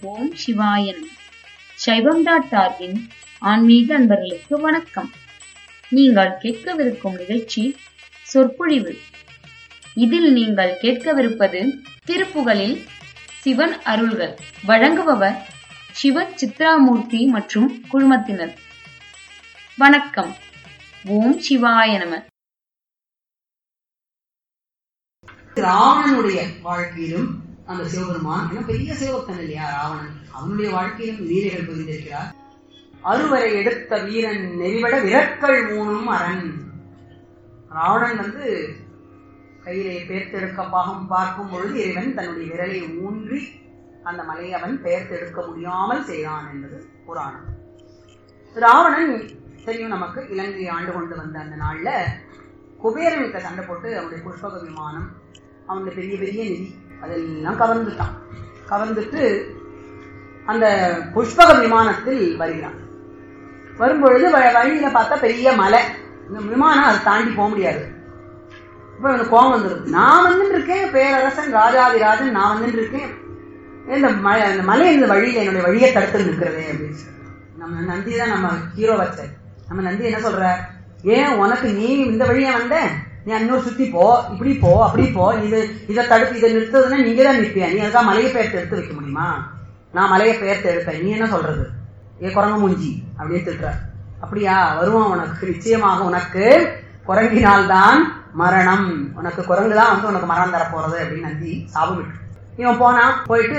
ஓம் சிவாயன் சைவம் டாட் டார்கின் ஆன்மீக அன்பர்களுக்கு வணக்கம் நீங்கள் கேட்கவிருக்கும் நிகழ்ச்சி சொற்பொழிவு இதில் நீங்கள் கேட்கவிருப்பது திருப்புகழில் சிவன் அருள்கள் வழங்குபவர் சிவ சித்ராமூர்த்தி மற்றும் குழுமத்தினர் வணக்கம் ஓம் சிவாய நம ராவணனுடைய வாழ்க்கையிலும் அந்த சிவபெருமான் ஏன்னா பெரிய சிவபக்தன் இல்லையா ராவணன் அவனுடைய வாழ்க்கையிலும் லீலைகள் புரிந்திருக்கிறார் அறுவரை எடுத்த வீரன் நெறிவட விரற்கள் மூணும் அரண் ராவணன் வந்து கையிலே பெயர்த்தெடுக்க பாகம் பார்க்கும் பொழுது இறைவன் தன்னுடைய விரலை ஊன்றி அந்த மலையை அவன் பெயர்த்தெடுக்க முடியாமல் செய்தான் என்பது புராணம் ராவணன் தெரியும் நமக்கு இலங்கையை ஆண்டு கொண்டு வந்த அந்த நாள்ல குபேரனுக்கு சண்டை போட்டு அவனுடைய புஷ்பக விமானம் அவனுடைய பெரிய பெரிய நிதி அதெல்லாம் கவர்ந்துட்டான் கவர்ந்துட்டு அந்த புஷ்பக விமானத்தில் வருகிறான் வரும்பொழுது வ- வழியில பார்த்தா பெரிய மலை இந்த விமானம் அதை தாண்டி போக முடியாது இப்ப எனக்கு கோபம் வந்துடும் நான் வந்துட்டு இருக்கேன் பேரரசன் ராஜாதிராஜன் நான் வந்துட்டு இருக்கேன் இந்த மலை இந்த மலை இந்த வழியில என்னுடைய வழியை தடுத்து நிற்கிறதே அப்படின்னு சொல்லி. நம்ம நந்தி தான் நம்ம ஹீரோ வச்ச நம்ம நந்தி என்ன சொல்ற ஏன் உனக்கு நீ இந்த வழியா வந்த நீ இன்னொரு சுத்தி போ இப்படி போ அப்படி போ இது இதை தடுத்து இதை நிறுத்துறதுன்னா நீங்க தான் நிற்பியா நீ அதுக்காக மலையை பெயர்த்து எடுத்து வைக்க முடியுமா நான் மலையை பெயர்த்து எடுப்பேன் நீ என்ன சொல்றது ஏ குரங்கு மூஞ்சி அப்படின்னு திட்டுற அப்படியா வருவான் உனக்கு நிச்சயமாக உனக்கு குரங்கினால்தான் மரணம் உனக்கு குரங்கு தான் வந்து உனக்கு மரணம் தர போறது அப்படின்னு நந்தி சாபமிட்டு இவன் போனான் போயிட்டு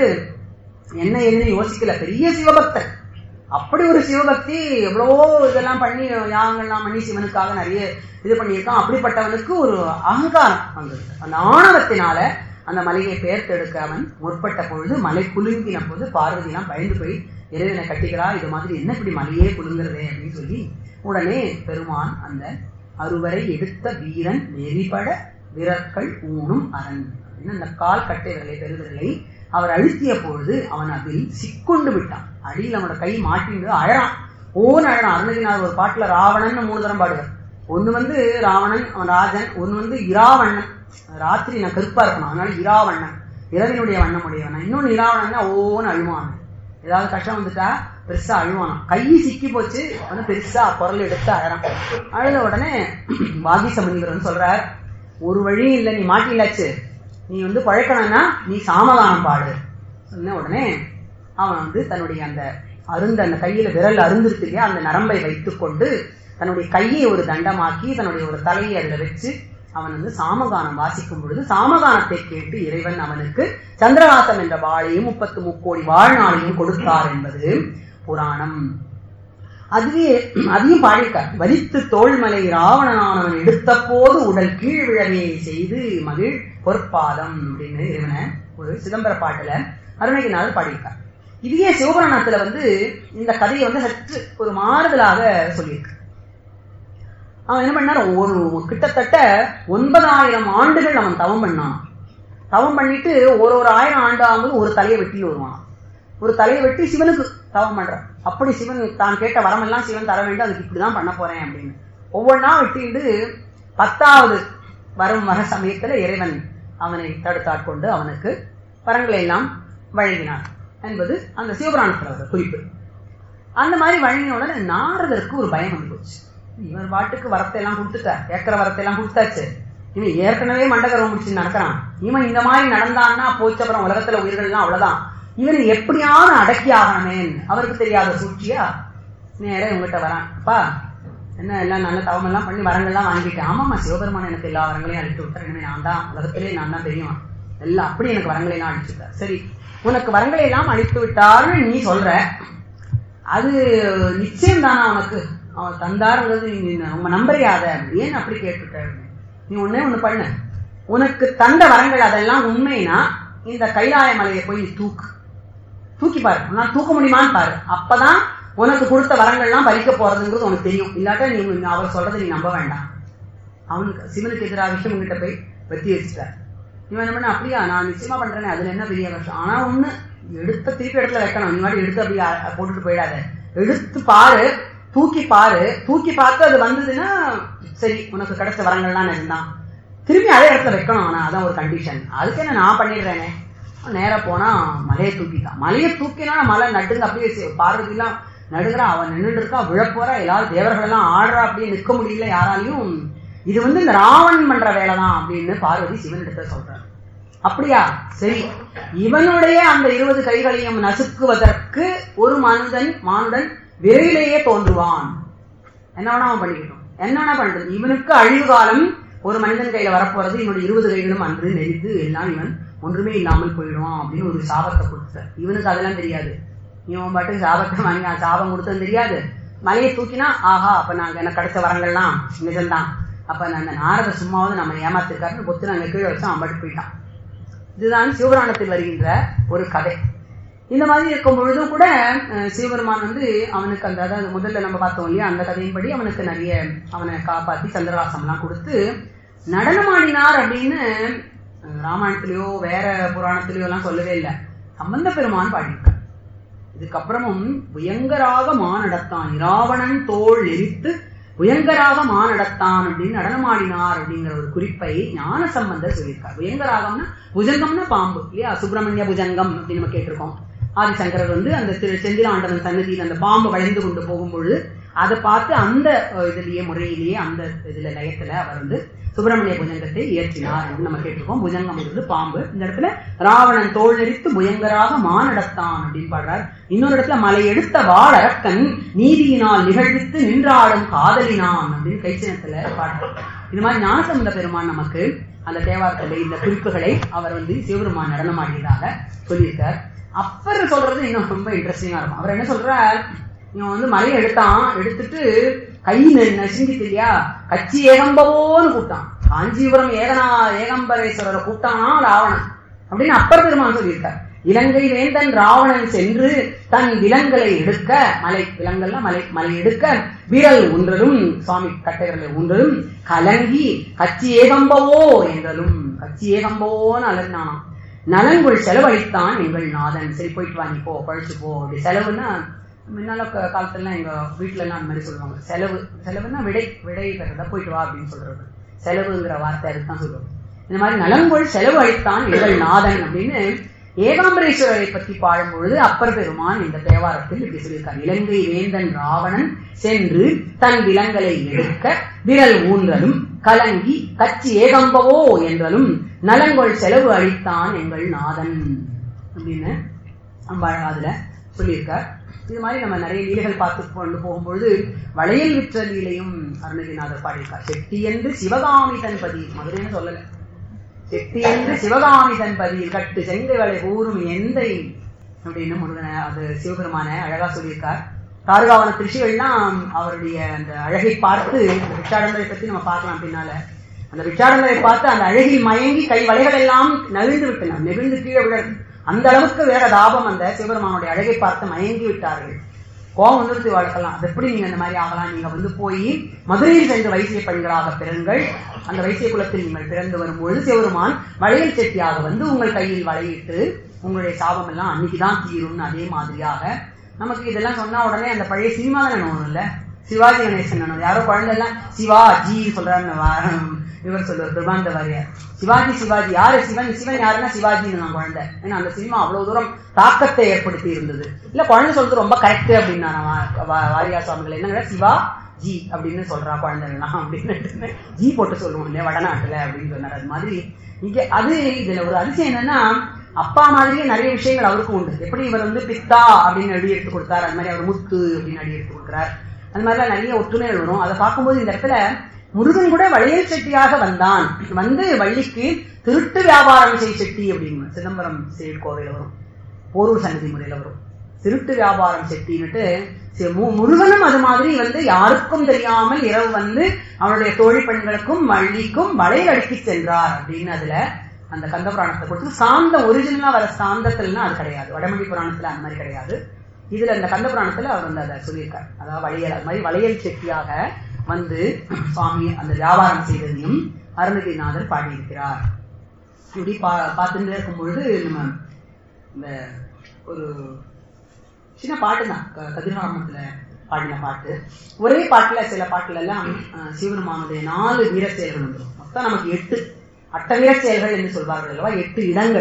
என்ன ஏதுன்னு யோசிக்கல பெரிய சிவபக்தன் அப்படி ஒரு சிவபக்தி எவ்வளவோ இதெல்லாம் பண்ணி யாகங்கள்லாம் பண்ணி சிவனுக்காக நிறைய இது பண்ணியிருக்கான் அப்படிப்பட்டவனுக்கு ஒரு அகங்காரம் வந்தது அந்த ஆணவத்தினால அந்த மலையை பெயர்த்தெடுக்க அவன் முற்பட்ட பொழுது மலை குலுங்கின போது பார்வதிலாம் பயந்து போய் இறைவனை கட்டிக்கிறா இது மாதிரி என்ன இப்படி மலையே குலுங்குறதே அப்படின்னு சொல்லி உடனே பெருமான் அந்த அறுவரை எடுத்த வீரன் நெறிபட விரற்கள் ஊனும் அரண் அப்படின்னு அந்த கால் கட்டை விரலை பெருவிரலை அவர் அழுத்திய பொழுது அவன் அதில் சிக்குண்டு விட்டான் அடியில் அவனோட கை மாட்டிண்டு அழறான் ஓன்னு அழறான் அருணகிரிநாதர் ஒரு பாட்டுல ராவணன் மூணு தரம் பாடுவார் ஒண்ணு வந்து ராவணன் அவன் ராஜன் ஒண்ணு வந்து இராவண்ணன் ராத்திரி நான் கருப்பா இருக்கணும் அதனால இராவண்ணன் இரவினுடைய வண்ணம் உடையவன் இன்னொன்னு இராவணன் ஓன்னு அழுவான் ஏதாவது கஷ்டம் வந்துட்டா பெருசா அழுவானாம் கை சிக்கி போச்சு அவனு பெருசா குரல் எடுத்து அழறான் அழுத உடனே வாகீச முனிவர் வந்து சொல்றார் ஒரு வழியும் இல்லை நீ மாட்டிலாச்சு நீ வந்து பழக்கணும்னா நீ சாமகானம் பாடு சொன்ன உடனே அவன் வந்து தன்னுடைய அந்த அருந்த அந்த கையில விரல் அருந்திருக்கு இல்லையா அந்த நரம்பை வைத்துக்கொண்டு தன்னுடைய கையை ஒரு தண்டமாக்கி தன்னுடைய ஒரு தலையை அதுல வச்சு அவன் வந்து சாமகானம் வாசிக்கும் பொழுது சாமகானத்தை கேட்டு இறைவன் அவனுக்கு சந்திரகாசம் என்ற வாழையும் முப்பத்து முக்கோடி வாழ்நாளையும் கொடுத்தார் என்பது புராணம் அதுவே அதையும் பாடியிருக்கார் வலித்து தோள்மலை ராவணனானவன் எடுத்த போது உடல் கீழ் விழவே செய்து மகிழ் பொற்பாதம் அப்படின்னு இறைவனை ஒரு சிதம்பர பாட்டுல அருணகிரிநாதர் பாடியிருக்கார் இதையே சிவபுராணத்துல வந்து இந்த கதையை வந்து சற்று ஒரு மாறுதலாக சொல்லியிருக்கு அவன் என்ன பண்ணார் ஒரு கிட்டத்தட்ட ஒன்பதாயிரம் ஆண்டுகள் அவன் தவம் பண்ணான் தவம் பண்ணிட்டு ஒரு ஒரு ஆயிரம் ஆண்டு ஆகும்போது ஒரு தலையை வெட்டிட்டு வருவான் ஒரு தலையை வெட்டி சிவனுக்கு தவம் பண்றான் அப்படி சிவன் தான் கேட்ட வரமெல்லாம் சிவன் தர வேண்டும் அதுக்கு இப்படிதான் பண்ண போறேன் அப்படின்னு ஒவ்வொன்றா வெட்டிட்டு பத்தாவது வரும் வர சமயத்துல இறைவன் அவனை தடுத்தாட்கொண்டு அவனுக்கு வரங்களை எல்லாம் வழங்கினான் என்பது அந்த சிவபுராணத்துல வர குறிப்பு அந்த மாதிரி வழங்கின உடனே நாரதருக்கு ஒரு பயம் வந்து போச்சு இவர் பாட்டுக்கு வரத்தை எல்லாம் கொடுத்துட்டார் கேட்கிற வரத்தை எல்லாம் கொடுத்தாச்சு இவன் ஏற்கனவே மண்டகரம் முடிச்சு நடக்கிறான் இவன் இந்த மாதிரி நடந்தான்னா போச்சு அப்புறம் உலகத்துல உயிர்கள்லாம் அவ்வளவுதான் இவனை எப்படியாவது அடக்கி ஆகணுமே அவருக்கு தெரியாத சூழ்ச்சியா நேரா இவங்ககிட்ட வரான் அப்பா என்ன எல்லாம் நல்ல தவமெல்லாம் பண்ணி வரங்கள்லாம் வாங்கிட்டேன் ஆமாம்மா சிவபெருமான் எனக்கு எல்லா வரங்களையும் அழித்து விட்டார் இனிமே நான் தான் உலகத்திலே நான் தான் தெரியும் எல்லாம் அப்படி எனக்கு வரங்களை எல்லாம் அழிச்சுட்டார் சரி உனக்கு வரங்களை எல்லாம் அழித்து விட்டார்னு நீ சொல்ற அது நிச்சயம் தானா உனக்கு அவன் தந்தாருங்கிறது நீ ரொம்ப நம்பறியாத ஏன் அப்படி கேட்டுட்ட நீ ஒண்ணே ஒண்ணு பண்ணு உனக்கு தந்த வரங்கள் அதெல்லாம் உண்மைனா இந்த கைலாய மலையை போய் நீ தூக்கு தூக்கி பாரு உன்னால தூக்க முடியுமான்னு பாரு அப்பதான் உனக்கு கொடுத்த வரங்கள்லாம் பறிக்க போறதுங்கிறது உனக்கு தெரியும் இல்லாட்டா நீ அவர் சொல்றதை நீ நம்ப வேண்டாம் அவனுக்கு சிவனுக்கு எதிராக விஷயம் உங்ககிட்ட போய் வெத்தி வச்சுட்டார் இவன் என்ன பண்ண அப்படியா நான் நிச்சயமா பண்றேனே அதுல என்ன பெரிய கஷ்டம் ஆனா ஒண்ணு எடுத்த திருப்பி இடத்துல வைக்கணும் நீ வாட்டி எடுத்து அப்படியே அ- போட்டுட்டு போயிடாத எடுத்து பாரு தூக்கி பாரு தூக்கி பார்த்து அது வந்ததுன்னா சரி உனக்கு கிடைச்ச வரங்கள்லாம் இருந்தான் திரும்பி அதே இடத்துல வைக்கணும் ஆனா அதான் ஒரு கண்டிஷன் அதுக்கு என்ன நான் பண்ணிடுறேனே நேரா போனா மலையை தூக்கிட்டான் மலையை தூக்கினா மலை நடுங்க அப்படியே சி- பார்வதிலாம் நடுங்குறா அவன் நின்றுட்டு இருக்கா விழப்போறா எல்லாரும் தேவர்கள் எல்லாம் ஆடுறா அப்படியே நிக்க முடியல யாராலையும் இது வந்து இந்த ராவணன் பண்ற வேலைதான் அப்படின்னு பார்வதி சிவனிடத்தை சொல்றாரு அப்படியா சரி இவனுடைய அந்த இருபது கைகளையும் நசுக்குவதற்கு ஒரு மனிதன் மானுடன் விரைவிலேயே தோன்றுவான் என்ன வேணா அவன் பண்ணிக்கட்டும் என்ன வேணா பண்ணிட்டு இவனுக்கு அழிவு காலம் ஒரு மனிதன் கையில வரப்போறது இவனுடைய இருபது கைகளும் அன்று நெறித்து எல்லாம் இவன் ஒன்றுமே இல்லாமல் போயிடுவான் அப்படின்னு ஒரு சாபத்தை கொடுத்தார் இவனுக்கு அதெல்லாம் தெரியாது இவன் பாட்டு சாபத்தை வாங்கி நான் சாபம் கொடுத்தது தெரியாது மலையை தூக்கினா ஆஹா அப்ப நாங்க எனக்கு கிடைச்ச வரங்கள்லாம் நிஜம்தான் அப்ப நான் அந்த நாரத சும்மாவது நம்ம ஏமாத்திருக்காருன்னு பொத்து நாங்க கீழே வச்சு அவன் பாட்டு போயிட்டான் இதுதான் சிவபுராணத்தில் வருகின்ற ஒரு கதை இந்த மாதிரி இருக்கும் பொழுதும் கூட அஹ், சிவபெருமான் வந்து அவனுக்கு அந்த அதாவது முதல்ல நம்ம பார்த்தோம் இல்லையா அந்த கதையின்படி அவனுக்கு நிறைய அவனை காப்பாத்தி சந்திரவாசம் எல்லாம் கொடுத்து நடனமாடினார் அப்படின்னு அஹ், ராமாயணத்திலயோ வேற புராணத்திலயோ எல்லாம் சொல்லவே இல்லை சம்பந்த பெருமான் பாடியிருக்கார் இதுக்கப்புறமும் புயங்கராக மானடத்தான் இராவணன் தோள் எரித்து புயங்கராக மானடத்தான் அப்படின்னு நடனமாடினார் அப்படிங்கிற ஒரு குறிப்பை ஞான சம்பந்தர் சொல்லியிருக்கார் புயங்கராகம்னா புஜங்கம்னா பாம்பு இல்லையா சுப்பிரமணிய புஜங்கம் அப்படின்னு நம்ம கேட்டிருக்கோம் ஆதிசங்கரர் வந்து அந்த திரு செந்திலாண்டவன் சன்னதியில் அந்த பாம்பு வளைந்து கொண்டு போகும்பொழுது அதை பார்த்து அந்த அஹ், இதுலயே முறையிலேயே அந்த இதுல லயத்துல அவர் வந்து சுப்பிரமணிய புஜங்கத்தை இயற்றினார் அப்படின்னு நம்ம கேட்டிருக்கோம் புஜங்கம் வந்து பாம்பு இந்த இடத்துல ராவணன் தோல் நெறித்து புயங்கராக மானடத்தான் அப்படின்னு பாடுறார் இன்னொரு இடத்துல மலை எடுத்த வாள் அரக்கன் நீதியினால் நிகழ்வித்து நின்றாடும் காதலினான் அப்படின்னு கைச்சினத்துல பாடுறார் இது மாதிரி ஞானசம்பந்த பெருமான் நமக்கு அந்த தேவாரத்துல இந்த குறிப்புகளை அவர் வந்து சிவபெருமான் நடனமாடியதாக சொல்லியிருக்கார் அப்பர் சொல்றது இன்னும் ரொம்ப இன்ட்ரெஸ்டிங்கா இருக்கும் அவர் என்ன சொல்றார் இவன் வந்து மலையை எடுத்தான் எடுத்துட்டு கை நெ- நசுங்கிட்டு இல்லையா கச்சி ஏகம்பவோன்னு கூப்பிட்டான் காஞ்சிபுரம் ஏகனா ஏகம்பரேஸ்வரரை கூப்பிட்டானா ராவணன் அப்படின்னு அப்பர் பெருமான் சொல்லியிருக்கார் இலங்கை வேந்தன் ராவணன் சென்று தன் விலங்குகளை எடுக்க மலை விலங்கல்ல மலை மலை எடுக்க விரல் ஊன்றலும் சுவாமி கட்டைகளை ஊன்றலும் கலங்கி கச்சி ஏகம்பவோ என்றலும் கச்சி ஏகம்பவோன்னு அலர்னானாம் நலன்குள் செலவழித்தான் எங்கள் நாதன் சரி போயிட்டு வா நீ போ பழிச்சு போ அப்படி செலவுன்னா முன்னால க- காலத்துலலாம் எங்க வீட்டுல எல்லாம் அந்த மாதிரி சொல்லுவாங்க செலவு செலவுன்னா விடை விடை பெறதா போயிட்டு வா அப்படின்னு சொல்றது செலவுங்கிற வார்த்தை அதுதான் சொல்லுவாங்க இந்த மாதிரி நலங்கொள் செலவு அளித்தான் எங்கள் நாதன் அப்படின்னு ஏகாம்பரேஸ்வரரை பற்றி பாடும் பொழுது அப்பர் பெருமான் இந்த தேவாரத்தில் இப்படி சொல்லியிருக்கார் இலங்கை வேந்தன் ராவணன் சென்று தன் விலங்கலை எடுக்க விரல் ஊன்றலும் கலங்கி கச்சி ஏகம்பவோ என்றலும் நலங்கொள் செலவு அளித்தான் எங்கள் நாதன் அப்படின்னு நம்ம அதுல சொல்லியிருக்கார் இது மாதிரி நம்ம நிறைய லீலைகள் பார்த்து கொண்டு போகும்பொழுது வளையல் விற்ற லீலையும் அருணகிரிநாதர் பாடியிருக்கார் செட்டி என்று சிவகாமி தன்பதி மதுரைன்னு சொல்லல செட்டி என்று சிவகாமி தன்பதியில் கட்டு செங்கை வளை கூறும் எந்தை அப்படின்னு முருகனை அது சிவபெருமான அழகா சொல்லியிருக்கார் தாருகாவன திருஷிகள்லாம் அவருடைய அந்த அழகை பார்த்து அந்த விச்சாடங்களை பத்தி நம்ம பார்க்கலாம் பின்னால அந்த விச்சாடங்களை பார்த்து அந்த அழகில் மயங்கி கை வளைகள் எல்லாம் நவிழ்ந்து விட்டன நெகிழ்ந்து கீழே விழ அந்த அளவுக்கு வேற தாபம் அந்த சிவபெருமானுடைய அழகை பார்த்து மயங்கி விட்டார்கள் கோபம் வந்துருத்து வளர்க்கலாம் அது எப்படி நீங்க இந்த மாதிரி ஆகலாம் நீங்க வந்து போய் மதுரையில் சென்று வைசிய பெண்களாக பிறங்கள் அந்த வைசிய குலத்தில் நீங்கள் பிறந்து வரும்பொழுது சிவபெருமான் வளையல் செட்டியாக வந்து உங்கள் கையில் வளையிட்டு உங்களுடைய சாபம் எல்லாம் அன்னைக்குதான் தீரும்னு அதே மாதிரியாக நமக்கு இதெல்லாம் சொன்னா உடனே அந்த பழைய சினிமா தானே நினைவு இல்ல சிவாஜி கணேசன் நினைவு யாரோ குழந்தை எல்லாம் சிவா ஜி சொல்றாருன்னு வா- இவர் சொல்லுவார் பிரபாந்த வாரியார் சிவாஜி சிவாஜி யாரு சிவன் சிவன் யாருன்னா சிவாஜின்னு நான் குழந்தை ஏன்னா அந்த சினிமா அவ்வளவு தூரம் தாக்கத்தை ஏற்படுத்தி இருந்தது இல்ல குழந்தை சொல்றது ரொம்ப கரெக்ட் அப்படின்னா நான் வா- வாரியார் சுவாமிகள் என்னங்க சிவா ஜி அப்படின்னு சொல்றா குழந்தைலாம் அப்படின்னு ஜி போட்டு சொல்லுவோம் இல்லையா வடநாட்டுல அப்படின்னு சொன்னார் அது மாதிரி இங்க அது இதுல ஒரு அதிசயம் என்னன்னா அப்பா மாதிரியே நிறைய விஷயங்கள் அவருக்கும் உண்டு எப்படி இவர் வந்து பித்தா அப்படின்னு அடி எடுத்து கொடுத்தார் அது மாதிரி அவர் முத்து அப்படின்னு அடி எடுத்து கொடுக்குறார் அந்த மாதிரிலாம் நிறைய ஒற்றுமைகள் வரும் அதை பார்க்கும்போது இந்த இடத்துல முருகன் கூட வளையல் செட்டியாக வந்தான் வந்து வள்ளிக்கு திருட்டு வியாபாரம் செய் செட்டி அப்படின்னு சிதம்பரம் கோவையில வரும் போரூர் சன்னதி முறையில வரும் திருட்டு வியாபாரம் செட்டின்னுட்டு சி- மு- முருகனும் அது மாதிரி வந்து யாருக்கும் தெரியாமல் இரவு வந்து அவனுடைய தோழி பெண்களுக்கும் வள்ளிக்கும் வளையல் அடுக்கி சென்றார் அப்படின்னு அதுல அந்த கந்த புராணத்தை கொடுத்து சாந்தம் ஒரிஜினலா வர சாந்தத்துலன்னா அது கிடையாது வடமொழி புராணத்துல அந்த மாதிரி கிடையாது இதுல இந்த கந்த புராணத்துல அவர் வந்து அதை சொல்லியிருக்கார் அதாவது வளையல் அது மாதிரி வளையல் செட்டியாக வந்து சுவாமி அந்த வியாபாரம் செய்ததையும் அருணகிரிநாதர் பாடியிருக்கிறார் இப்படி பா பார்த்துட்டு இருக்கும் பொழுது நம்ம இந்த ஒரு சின்ன பாட்டு தான் கதிர்காமத்துல பாடின பாட்டு ஒரே பாட்டுல சில பாட்டுல எல்லாம் அஹ், சிவபெருமானுடைய நாலு வீர செயல்கள் வந்துடும் மொத்தம் நமக்கு எட்டு அட்ட வீர செயல்கள் என்று சொல்வார்கள் அல்லவா எட்டு இடங்கள்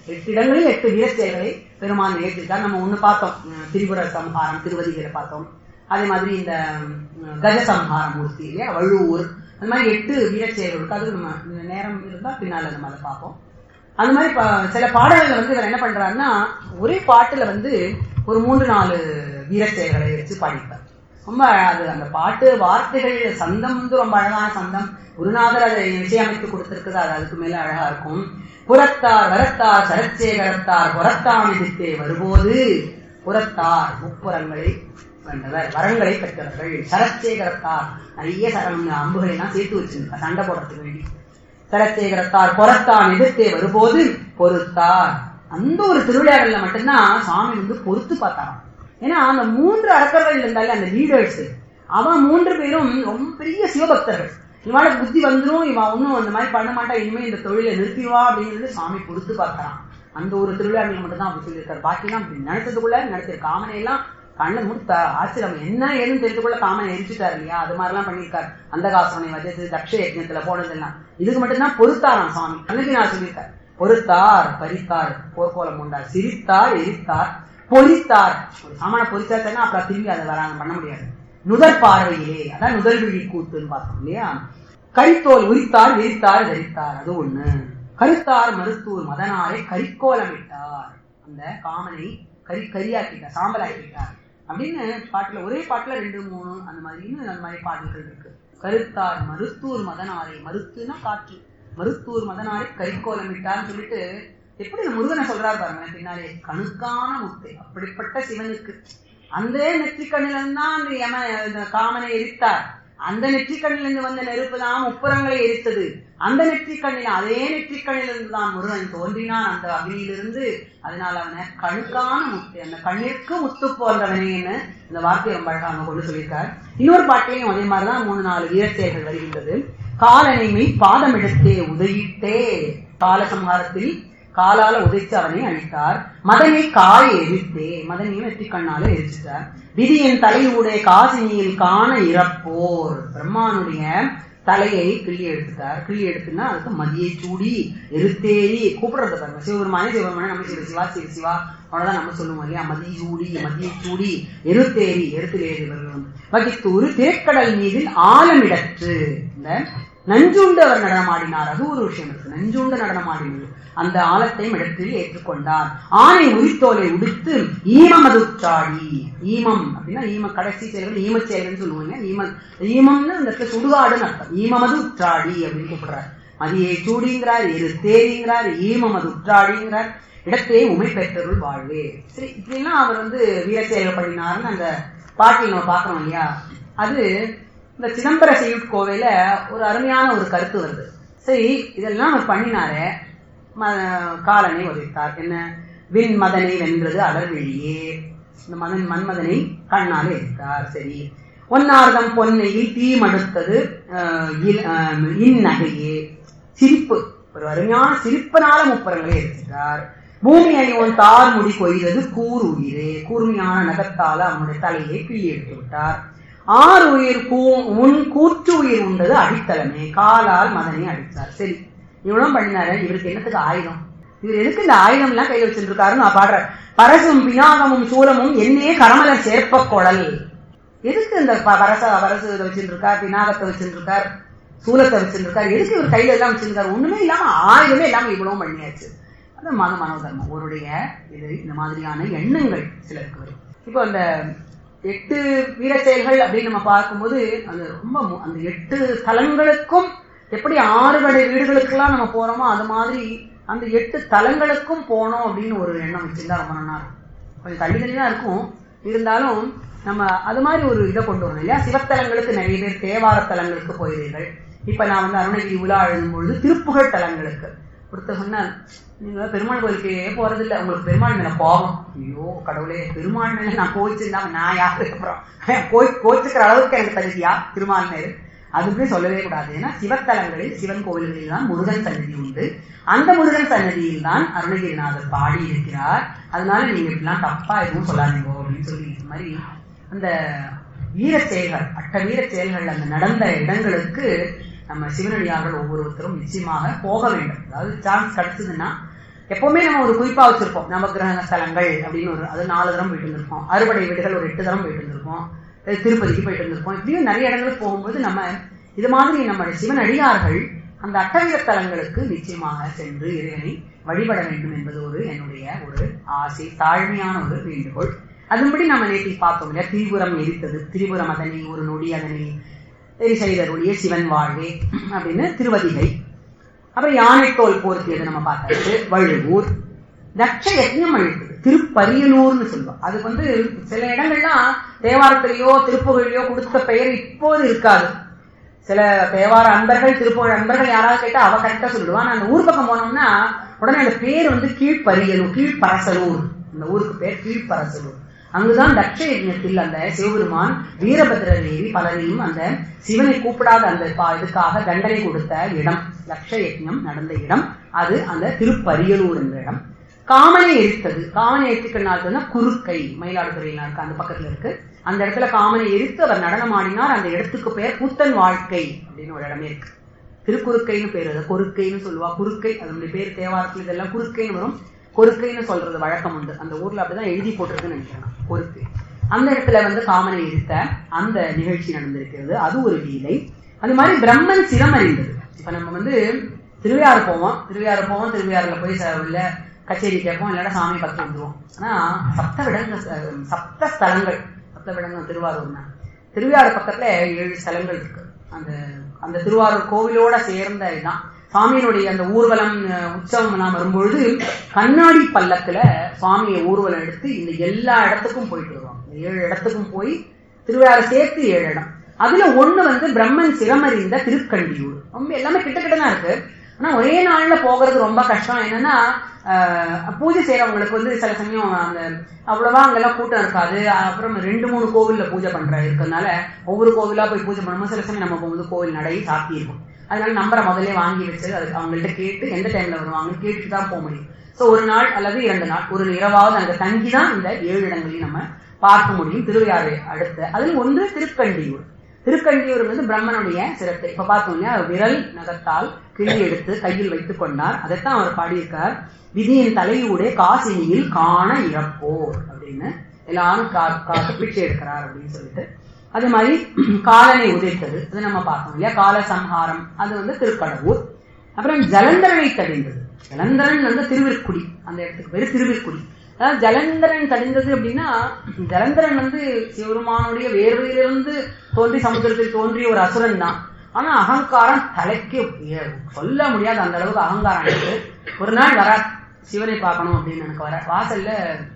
எட்டு இடங்களில் எட்டு வீர செயல்களை பெருமான் நிகழ்த்திருக்கார் நம்ம ஒண்ணு பார்த்தோம் உம், திரிபுர சம்ஹாரம் திருவதிகளை பார்த்தோம் அதே மாதிரி இந்த உம், கஜசம்ஹார மூர்த்தி இல்லையா வள்ளுவூர் அந்த மாதிரி எட்டு வீர செயல்களுக்கு அது நம்ம இந்த நேரம் இருந்தா பின்னால நம்ம அதை பார்ப்போம் அந்த மாதிரி பா- சில பாடல்கள் வந்து இவர் என்ன பண்றாருன்னா ஒரே பாட்டுல வந்து ஒரு மூன்று நாலு வீர செயல்களை வச்சு பாடிப்பார் ரொம்ப அது அந்த பாட்டு வார்த்தைகள் சந்தம் வந்து ரொம்ப அழகான சந்தம் குருநாதர் அதை இசையமைத்து கொடுத்திருக்குது அது அதுக்கு மேல அழகா இருக்கும் புறத்தார் வரத்தார் சரச்சேகரத்தார் புறத்தாம் எதிர்த்தே வரும்போது புறத்தார் முப்புறங்களை வென்றவர் வரங்களை பெற்றவர்கள் சரச்சேகரத்தார் நிறைய சரம் அம்புகளை எல்லாம் சேர்த்து வச்சிருந்தார் சண்டை போடுறதுக்கு வேண்டி சரச்சேகரத்தார் பொறத்தான் எதிர்த்தே வரும்போது பொறுத்தார் அந்த ஒரு திருவிழாக்கள்ல மட்டும்தான் சாமி வந்து பொறுத்து பார்த்தாராம் ஏன்னா அந்த மூன்று அரக்கர்கள் இருந்தாலே அந்த லீடர்ஸ் அவன் மூன்று பேரும் ரொம்ப பெரிய சிவபக்தர்கள் இவனுக்கு புத்தி வந்துரும் இவன் ஒன்னும் அந்த மாதிரி பண்ண மாட்டான் இனிமே இந்த தொழிலை நிறுத்திடுவா அப்படிங்கிறது சாமி பொறுத்து பார்க்கறான் அந்த ஒரு திருவிழாவில் மட்டும் தான் அப்படி சொல்லியிருக்காரு பாக்கிலாம் அப்படி நடத்ததுக்குள்ள நடத்திரு காமனை எல்லாம் கண்ணை முடுத்த ஆச்சரியம் என்ன ஏதுன்னு தெரிஞ்சுக்குள்ள காமனை எரிச்சுட்டாரு இல்லையா அது மாதிரிலாம் பண்ணியிருக்காரு அந்த காசனை வஜத்து தக்ஷ யஜ்ஞத்துல போனதெல்லாம் இதுக்கு மட்டும்தான் பொறுத்தாராம் சுவாமி அன்னைக்கு நான் சொல்லியிருக்காரு பொறுத்தார் பறித்தார் போர்க்கோலம் உண்டார் சிரித்தார் எரித்தார் பொறித்தார் ஒரு சாமான பொறிச்சாச்சுன்னா அப்புறம் திரும்பி அதை வராங்க பண்ண முடியாது நுதற் பார்வையிலே அதான் நுதல் விழி கூத்துன்னு பார்த்தோம் இல்லையா கரித்தோல் உரித்தார் விரித்தார் தரித்தார் அது ஒண்ணு கருத்தார் மருத்தூர் மதனாரை கரிக்கோலமிட்டார் அந்த காமனை கரி கரியாக்கிட்டார் சாம்பலாக்கிட்டார் அப்படின்னு பாட்டுல ஒரே பாட்டுல ரெண்டு மூணு அந்த மாதிரி இன்னும் அந்த மாதிரி பாடல்கள் இருக்கு கருத்தார் மருத்தூர் மதனாரை மருத்துனா காற்று மருத்தூர் மதனாரை கரிக்கோலமிட்டார்னு சொல்லிட்டு எப்படி இந்த முருகனை சொல்றாரு பாருங்க பின்னாலே கணுக்கான முத்தை அப்படிப்பட்ட சிவனுக்கு அந்த நெற்றிக்கண்ணில தான் அந்த யம இந்த காமனை எரித்தார் அந்த நெற்றிக்கண்ணிலிருந்து வந்த நெருப்பு தான் முப்புறங்களை எரித்தது அந்த நெற்றிக்கண்ணில் அதே நெற்றிக்கண்ணிலிருந்து தான் முருகன் தோன்றினான் அந்த அக்னியிலிருந்து அதனால அவனை கணுக்கான முத்து அந்த கண்ணிற்கு முத்து போன்றவனேன்னு இந்த வார்த்தையை ரொம்ப அழகா அவங்க கொண்டு சொல்லியிருக்கார் இன்னொரு பாட்டிலையும் அதே மாதிரிதான் மூணு நாலு வீரச்செயல்கள் வருகின்றது காலனைமை பாதமிடத்தே உதயிட்டே காலசம்ஹாரத்தில் காலால உதைத்து அவனை அழித்தார் மதனை காய் எரித்தே மதனையும் வெற்றி கண்ணால எரிச்சிட்டார் விதியின் தலையூடைய காசினியில் காண இறப்போர் பிரம்மானுடைய தலையை கிள்ளி எடுத்துட்டார் கிள்ளி எடுத்துன்னா அதுக்கு மதியை சூடி எருத்தேரி கூப்பிடுறது பாருங்க சிவபெருமானே சிவபெருமானே நம்ம சிவ சிவா சிவ சிவா அவ்வளவுதான் நம்ம சொல்லுவோம் இல்லையா மதிய சூடி மதியை சூடி எருத்தேரி எருத்திலேறி இவர்கள் வந்து வகித்தூர் திரைக்கடல் மீதில் ஆழமிடற்று இந்த நஞ்சுண்டு அவர் நடனமாடினார் அது ஒரு விஷயம் இருக்கு நஞ்சுண்டு நடனமாடினது அந்த ஆழத்தை இடத்தில் ஏற்றுக்கொண்டார் ஆணை உரித்தோலை உடுத்து ஈமமதுற்றாடி ஈமம் அப்படின்னா ஈம கடைசி செயல்கள் ஈமச் செயல்கள்னு சொல்லுவாங்க ஈம ஈமம்னு அந்த இடத்துல சுடுகாடுன்னு அர்த்தம் ஈமமது உற்றாடி அப்படின்னு கூப்பிடுறார் மதியை சூடிங்கிறார் எரு தேரிங்கிறார் ஈமமது உற்றாடிங்கிறார் இடத்தே உமை பெற்றருள் வாழ்வே சரி இப்படிலாம் அவர் வந்து வீர செயல்கள் பண்ணினாருன்னு அந்த பாட்டில் நம்ம பார்க்கறோம் இல்லையா அது இந்த சிதம்பர செய்யுட் கோவையில ஒரு அருமையான ஒரு கருத்து வருது சரி இதெல்லாம் அவர் பண்ணினாரே ம- காலனை உதைத்தார் என்ன விண் மதனை வென்றது அடர்வெளியே இந்த மதன் மன்மதனை கண்ணாலே எடுத்தார் சரி ஒன்னார்தம் பொன்னையில் தீ மடுத்தது அஹ், இல்- அஹ், இந்நகையே சிரிப்பு ஒரு அருமையான சிரிப்பினால முப்பரங்களை எடுத்துட்டார் பூமி அணிவன் தார் முடி கொய்தது கூர் உயிரே கூர்மையான நகத்தால அவனுடைய தலையை கிள்ளி எடுத்து விட்டார் ஆறு உயிர் கூ உன் கூற்று உயிர் உண்டது அடித்தளமே காலால் மதனை அடித்தார் சரி இவ்வளவு பண்ணினாரு இவருக்கு என்னத்துக்கு ஆயுதம் இவர் எதுக்கு இந்த ஆயுதம் எல்லாம் கையில வச்சிருக்காருன்னு நான் பாடுறேன் பரசும் பினாகமும் சூலமும் என்னே கரமலர் சேர்ப்ப குழல் எதுக்கு இந்த ப- பரச பரசு இதை வச்சுருக்கார் பினாகத்தை வச்சுருக்கார் சூலத்தை வச்சுருக்கார் எதுக்கு இவர் கையில எல்லாம் வச்சிருக்காரு ஒண்ணுமே இல்லாம ஆயுதமே இல்லாம இவ்வளவு பண்ணியாச்சு அது மத மனோதர்மம் அவருடைய இது இந்த மாதிரியான எண்ணங்கள் சிலருக்கு வரும் இப்போ அந்த எட்டு வீர செயல்கள் அப்படின்னு நம்ம பார்க்கும்போது அது ரொம்ப மு- அந்த எட்டு தலங்களுக்கும் எப்படி ஆறு கடை வீடுகளுக்கெல்லாம் நம்ம போறோமோ அது மாதிரி அந்த எட்டு தலங்களுக்கும் போனோம் அப்படின்னு ஒரு எண்ணம் வச்சிருந்தா ரொம்ப நல்லா இருக்கும் கொஞ்சம் தள்ளி தள்ளி தான் இருக்கும் இருந்தாலும் நம்ம அது மாதிரி ஒரு இதை கொண்டு வரணும் இல்லையா சிவத்தலங்களுக்கு நிறைய பேர் தேவார தலங்களுக்கு போயிருங்கள் இப்ப நான் வந்து அருணகிரி உலா எழுதும் பொழுது திருப்புகழ் தலங்களுக்கு ஒருத்தர் சொன்னார் நீங்க பெருமாள் கோயிலுக்கே போறது இல்ல உங்களுக்கு பெருமாள் மேல கோபம் ஐயோ கடவுளே பெருமாள் மேல நான் கோச்சிருந்தா நான் யாருக்கு அப்புறம் கோய் கோச்சுக்கிற அளவுக்கு எனக்கு தகுதியா திருமால் மேல் அதுவே சொல்லவே கூடாது ஏன்னா சிவத்தலங்களில் சிவன் கோவில்களில் தான் முருகன் சன்னதி உண்டு அந்த முருகன் சன்னதியில் தான் அருணகிரிநாதர் பாடி இருக்கிறார் அதனால நீங்க இப்படிலாம் தப்பா எதுவும் சொல்லாதீங்க அப்படின்னு சொல்லி இந்த மாதிரி அந்த வீர செயல்கள் அட்ட வீர செயல்கள் அந்த நடந்த இடங்களுக்கு நம்ம சிவனடியார்கள் ஒவ்வொருத்தரும் நிச்சயமாக போக வேண்டும் அதாவது சான்ஸ் கிடைச்சதுன்னா எப்பவுமே நம்ம ஒரு குறிப்பா வச்சிருப்போம் நவகிரக ஸ்தலங்கள் அப்படின்னு ஒரு அது நாலு தரம் போயிட்டு இருந்திருப்போம் அறுபடை வீடுகள் ஒரு எட்டு தரம் போயிட்டு இருந்திருப்போம் அஹ் திருப்பதிக்கு போயிட்டு இருந்திருப்போம் இப்படியும் நிறைய இடங்களுக்கு போகும்போது நம்ம இது மாதிரி நம்ம சிவன் அடியார்கள் அந்த அட்டவீர தலங்களுக்கு நிச்சயமாக சென்று இறைவனை வழிபட வேண்டும் என்பது ஒரு என்னுடைய ஒரு ஆசை தாழ்மையான ஒரு வேண்டுகோள் அதன்படி நம்ம நேற்று பார்த்தோம் இல்லையா திரிபுரம் எரித்தது திரிபுரம் அதனை ஒரு நொடி அதனை எரிசெய்தருடைய சிவன் வாழ்வே அப்படின்னு திருவதிகை அப்புறம் யானைத்தோல் போர்த்தியது நம்ம பார்த்தாச்சு வழுவூர் தட்ச யஜ்ஞம் அழித்தது திருப்பரியலூர்னு சொல்லுவோம் அது வந்து சில இடங்கள்லாம் தேவாரத்திலேயோ திருப்புகழிலையோ கொடுத்த பெயர் இப்போது இருக்காது சில தேவார அன்பர்கள் திருப்புகழ் அன்பர்கள் யாராவது கேட்டா அவ கரெக்டா சொல்லிடுவா ஆனா அந்த ஊர் பக்கம் போனோம்னா உடனே அந்த பேர் வந்து கீழ்ப்பரியலூர் கீழ்ப்பரசலூர் அந்த ஊருக்கு பேர் கீழ்ப்பரசலூர் அங்குதான் தட்ச யஜ்ஞத்தில் அந்த சிவபெருமான் வீரபத்ர தேவி பலரையும் அந்த சிவனை கூப்பிடாத அந்த பா- இதுக்காக தண்டனை கொடுத்த இடம் தட்ச யஜ்ஞம் நடந்த இடம் அது அந்த திருப்பரியலூர் என்ற இடம் காமனை எரித்தது காமனை எரித்துக்கனால்தான் குறுக்கை மயிலாடுதுறையில் இருக்கு அந்த பக்கத்துல இருக்கு அந்த இடத்துல காமனை எரித்து அவர் நடனம் ஆடினார் அந்த இடத்துக்கு பெயர் கூத்தன் வாழ்க்கை அப்படின்னு ஒரு இடமே இருக்கு திருக்குறுக்கைன்னு பேர் அது கொருக்கைன்னு சொல்லுவா குறுக்கை அதனுடைய பேர் தேவாரத்தில் இதெல்லாம் குறுக்கைன்னு வரும் கொருக்கைன்னு சொல்றது வழக்கம் உண்டு அந்த ஊர்ல அப்படிதான் எழுதி போட்டிருக்குன்னு நினைக்கிறேன் கொருக்கை அந்த இடத்துல வந்து காமனை எரித்த அந்த நிகழ்ச்சி நடந்திருக்கிறது அது ஒரு லீலை அது மாதிரி பிரம்மன் சிரமறிந்தது இப்ப நம்ம வந்து திருவையாறு போவோம் திருவையாறு போவோம் திருவையாறுல போய் ச- உள்ள கச்சேரி கேட்போம் இல்லைன்னா சாமி பார்த்து வந்துருவோம் ஆனா சப்த விடங்க சப்த ஸ்தலங்கள் சப்த விடங்கம் திருவாரூர்னா திருவையாறு பக்கத்துல ஏழு ஸ்தலங்கள் இருக்கு அந்த அந்த திருவாரூர் கோவிலோட சேர்ந்த இதுதான் சுவாமியினுடைய அந்த ஊர்வலம் அஹ், உற்சவம் எல்லாம் வரும்பொழுது கண்ணாடி பல்லக்குல சுவாமியை ஊர்வலம் எடுத்து இந்த எல்லா இடத்துக்கும் போயிட்டு வருவாங்க இந்த ஏழு இடத்துக்கும் போய் திருவையாறு சேர்த்து ஏழு இடம் அதுல ஒண்ணு வந்து பிரம்மன் சிரமறிந்த திருக்கண்டியூர் ரொம்ப எல்லாமே கிட்ட கிட்ட தான் இருக்கு ஆனா ஒரே நாள்ல போகிறது ரொம்ப கஷ்டம் என்னன்னா ஆஹ், பூஜை செய்யறவங்களுக்கு வந்து சில சமயம் அந்த அவ்வளவா அங்கெல்லாம் கூட்டம் இருக்காது அப்புறம் ரெண்டு மூணு கோவில்ல பூஜை பண்ற இருக்கிறதுனால ஒவ்வொரு கோவிலா போய் பூஜை பண்ணும்போது சில சமயம் நம்ம போகும்போது கோவில் நடை சாத்தி இருக்கும் அதனால நம்பரை முதல்ல வாங்கி வச்சு அது அவங்கள்ட்ட கேட்டு எந்த டைம்ல வருவாங்கன்னு கேட்டுட்டு தான் போக முடியும் சோ ஒரு நாள் அல்லது இரண்டு நாள் ஒரு இரவாவது அங்க தங்கி தான் இந்த ஏழு இடங்களையும் நம்ம பார்க்க முடியும் திருவையாறு அடுத்து அதில் ஒன்று திருக்கண்டியூர் திருக்கண்டியூர் வந்து பிரம்மனுடைய சிரத்தை இப்ப பார்த்தோம் இல்லையா விரல் நகத்தால் கிள்ளி எடுத்து கையில் வைத்துக் கொண்டார் அதைத்தான் அவர் பாடியிருக்கார் விதியின் தலையூடே காசினியில் காண இறப்போர் அப்படின்னு எல்லாரும் கா- காத்து பிச்சை எடுக்கிறார் அப்படின்னு சொல்லிட்டு அதே மாதிரி காலனை உதைத்தது அது நம்ம பார்த்தோம் இல்லையா கால சம்ஹாரம் அது வந்து திருக்கடவுர் அப்புறம் ஜலந்தரனை தடிந்தது ஜலந்தரன் வந்து திருவிற்குடி அந்த இடத்துக்கு பேரு திருவிற்குடி அதாவது ஜலந்தரன் தடிந்தது அப்படின்னா ஜலந்தரன் வந்து சிவருமானுடைய வேர்வையிலிருந்து தோன்றி சமுத்திரத்தில் தோன்றிய ஒரு அசுரன் தான் ஆனா அகங்காரம் தலைக்கு ஏ- சொல்ல முடியாத அந்த அளவுக்கு அகங்காரம் இருக்கு ஒரு நாள் வர சிவனை பார்க்கணும் அப்படின்னு எனக்கு வர வாசல்ல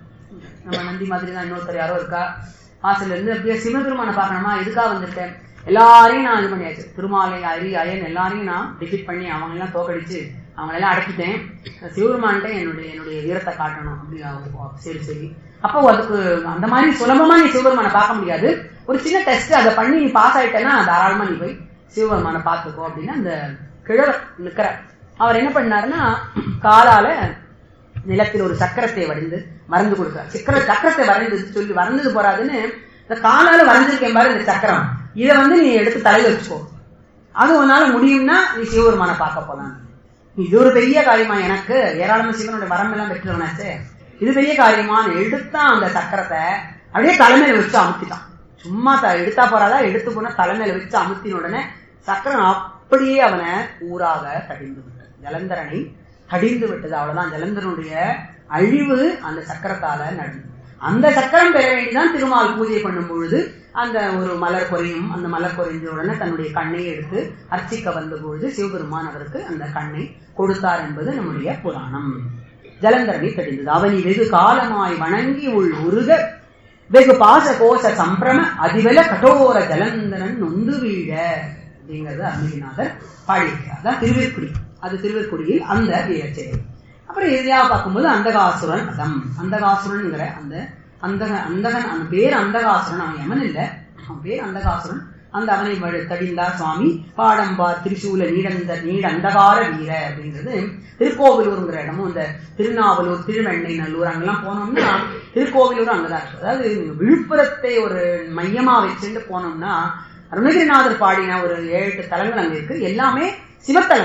நம்ம நந்தி மாதிரி தான் இன்னொருத்தர் யாரோ இருக்கா வாசல்ல இருந்து அப்படியே சிவபெருமானை பார்க்கணுமா எதுக்காக வந்திருக்கேன் எல்லாரையும் நான் இது பண்ணியாச்சு திருமாலை அரி அயன் எல்லாரையும் நான் டிஃபிட் பண்ணி அவங்க எல்லாம் தோக்கடிச்சு அவங்க எல்லாம் அடக்கிட்டேன் சிவபெருமான்கிட்ட என்னுடைய என்னுடைய வீரத்தை காட்டணும் அப்படி அவ- சரி சரி அப்போ அதுக்கு அந்த மாதிரி சுலபமா நீ சிவபெருமானை பார்க்க முடியாது ஒரு சின்ன டெஸ்ட் அதை பண்ணி நீ பாஸ் ஆயிட்டேன்னா தாராளமா நீ போய் சிவபெருமானை பார்த்துக்கோ அப்படின்னு அந்த கிழவர் நிக்கிற அவர் என்ன பண்ணாருன்னா காலால நிலத்தில் ஒரு சக்கரத்தை வரைந்து மறந்து கொடுக்கிறார் சக்கர சக்கரத்தை வரைந்து சொல்லி வரைந்தது போறாதுன்னு இந்த காலால வரைஞ்சிருக்கேன் பாரு இந்த சக்கரம் இதை வந்து நீ எடுத்து தலையில வச்சுக்கோ அது உன்னால முடியும்னா நீ சிவபெருமானை பார்க்க போலாம் இது ஒரு பெரிய காரியமா எனக்கு ஏராளமா சிவனுடைய வரம் எல்லாம் பெற்றவனாச்சே இது பெரிய காரியமான்னு எடுத்தான் அந்த சக்கரத்தை அப்படியே தலைமையில வச்சு அமுத்திட்டான் சும்மா த- எடுத்தா போறாதா எடுத்து போனா தலைமையில வச்சு அமுத்தின உடனே சக்கரம் அப்படியே அவனை ஊராக தடிந்து விட்டது ஜலந்தரனை தடிந்து விட்டது அவ்வளவுதான் ஜலந்தரனுடைய அழிவு அந்த சக்கரத்தால நடந்தது அந்த சக்கரம் பெற வேண்டிதான் திருமால் பூஜை பண்ணும் பொழுது அந்த ஒரு மலர் குறையும் அந்த மலர் குறைஞ்ச உடனே தன்னுடைய கண்ணை எடுத்து அர்ச்சிக்க வந்த பொழுது சிவபெருமான் அவருக்கு அந்த கண்ணை கொடுத்தார் என்பது நம்முடைய புராணம் ஜலந்தரனை தெரிந்தது அவனி வெகு காலமாய் வணங்கி உள் உருக வெகு பாச கோஷ சம்பிரம அதிவல கடோர ஜலந்தரன் நொந்து வீழ அப்படிங்கறது அருணகிரிநாதர் பாடியிருக்கிறார் அதான் திருவேற்குடி அது திருவேற்குடியில் அந்த வீரச்செயல் அப்புறம் இறுதியா பார்க்கும்போது அந்தகாசுரன் அதம் அந்தகாசுரன்ங்கிற அந்த அந்தக அந்தகன் அந்த பேர் அந்தகாசுரன் அவன் யமன் இல்ல அவன் பேர் அந்தகாசுரன் அந்த அவனை வழி- தடிந்தார் சுவாமி பாடம்பார் திரிசூல நீடந்த நீட அந்தகார வீர அப்படிங்கிறது திருக்கோவிலூருங்கிற இடமும் இந்த திருநாவலூர் திருவெண்ணை நல்லூர் அங்கெல்லாம் போனோம்னா திருக்கோவிலூர் அங்கதான் இருக்கு அதாவது நீங்க விழுப்புரத்தை ஒரு மையமா வச்சுட்டு போனோம்னா அருணகிரிநாதர் பாடின ஒரு ஏழு எட்டு தலங்கள் அங்க இருக்கு எல்லாமே சிவத்தலங்கள் தான்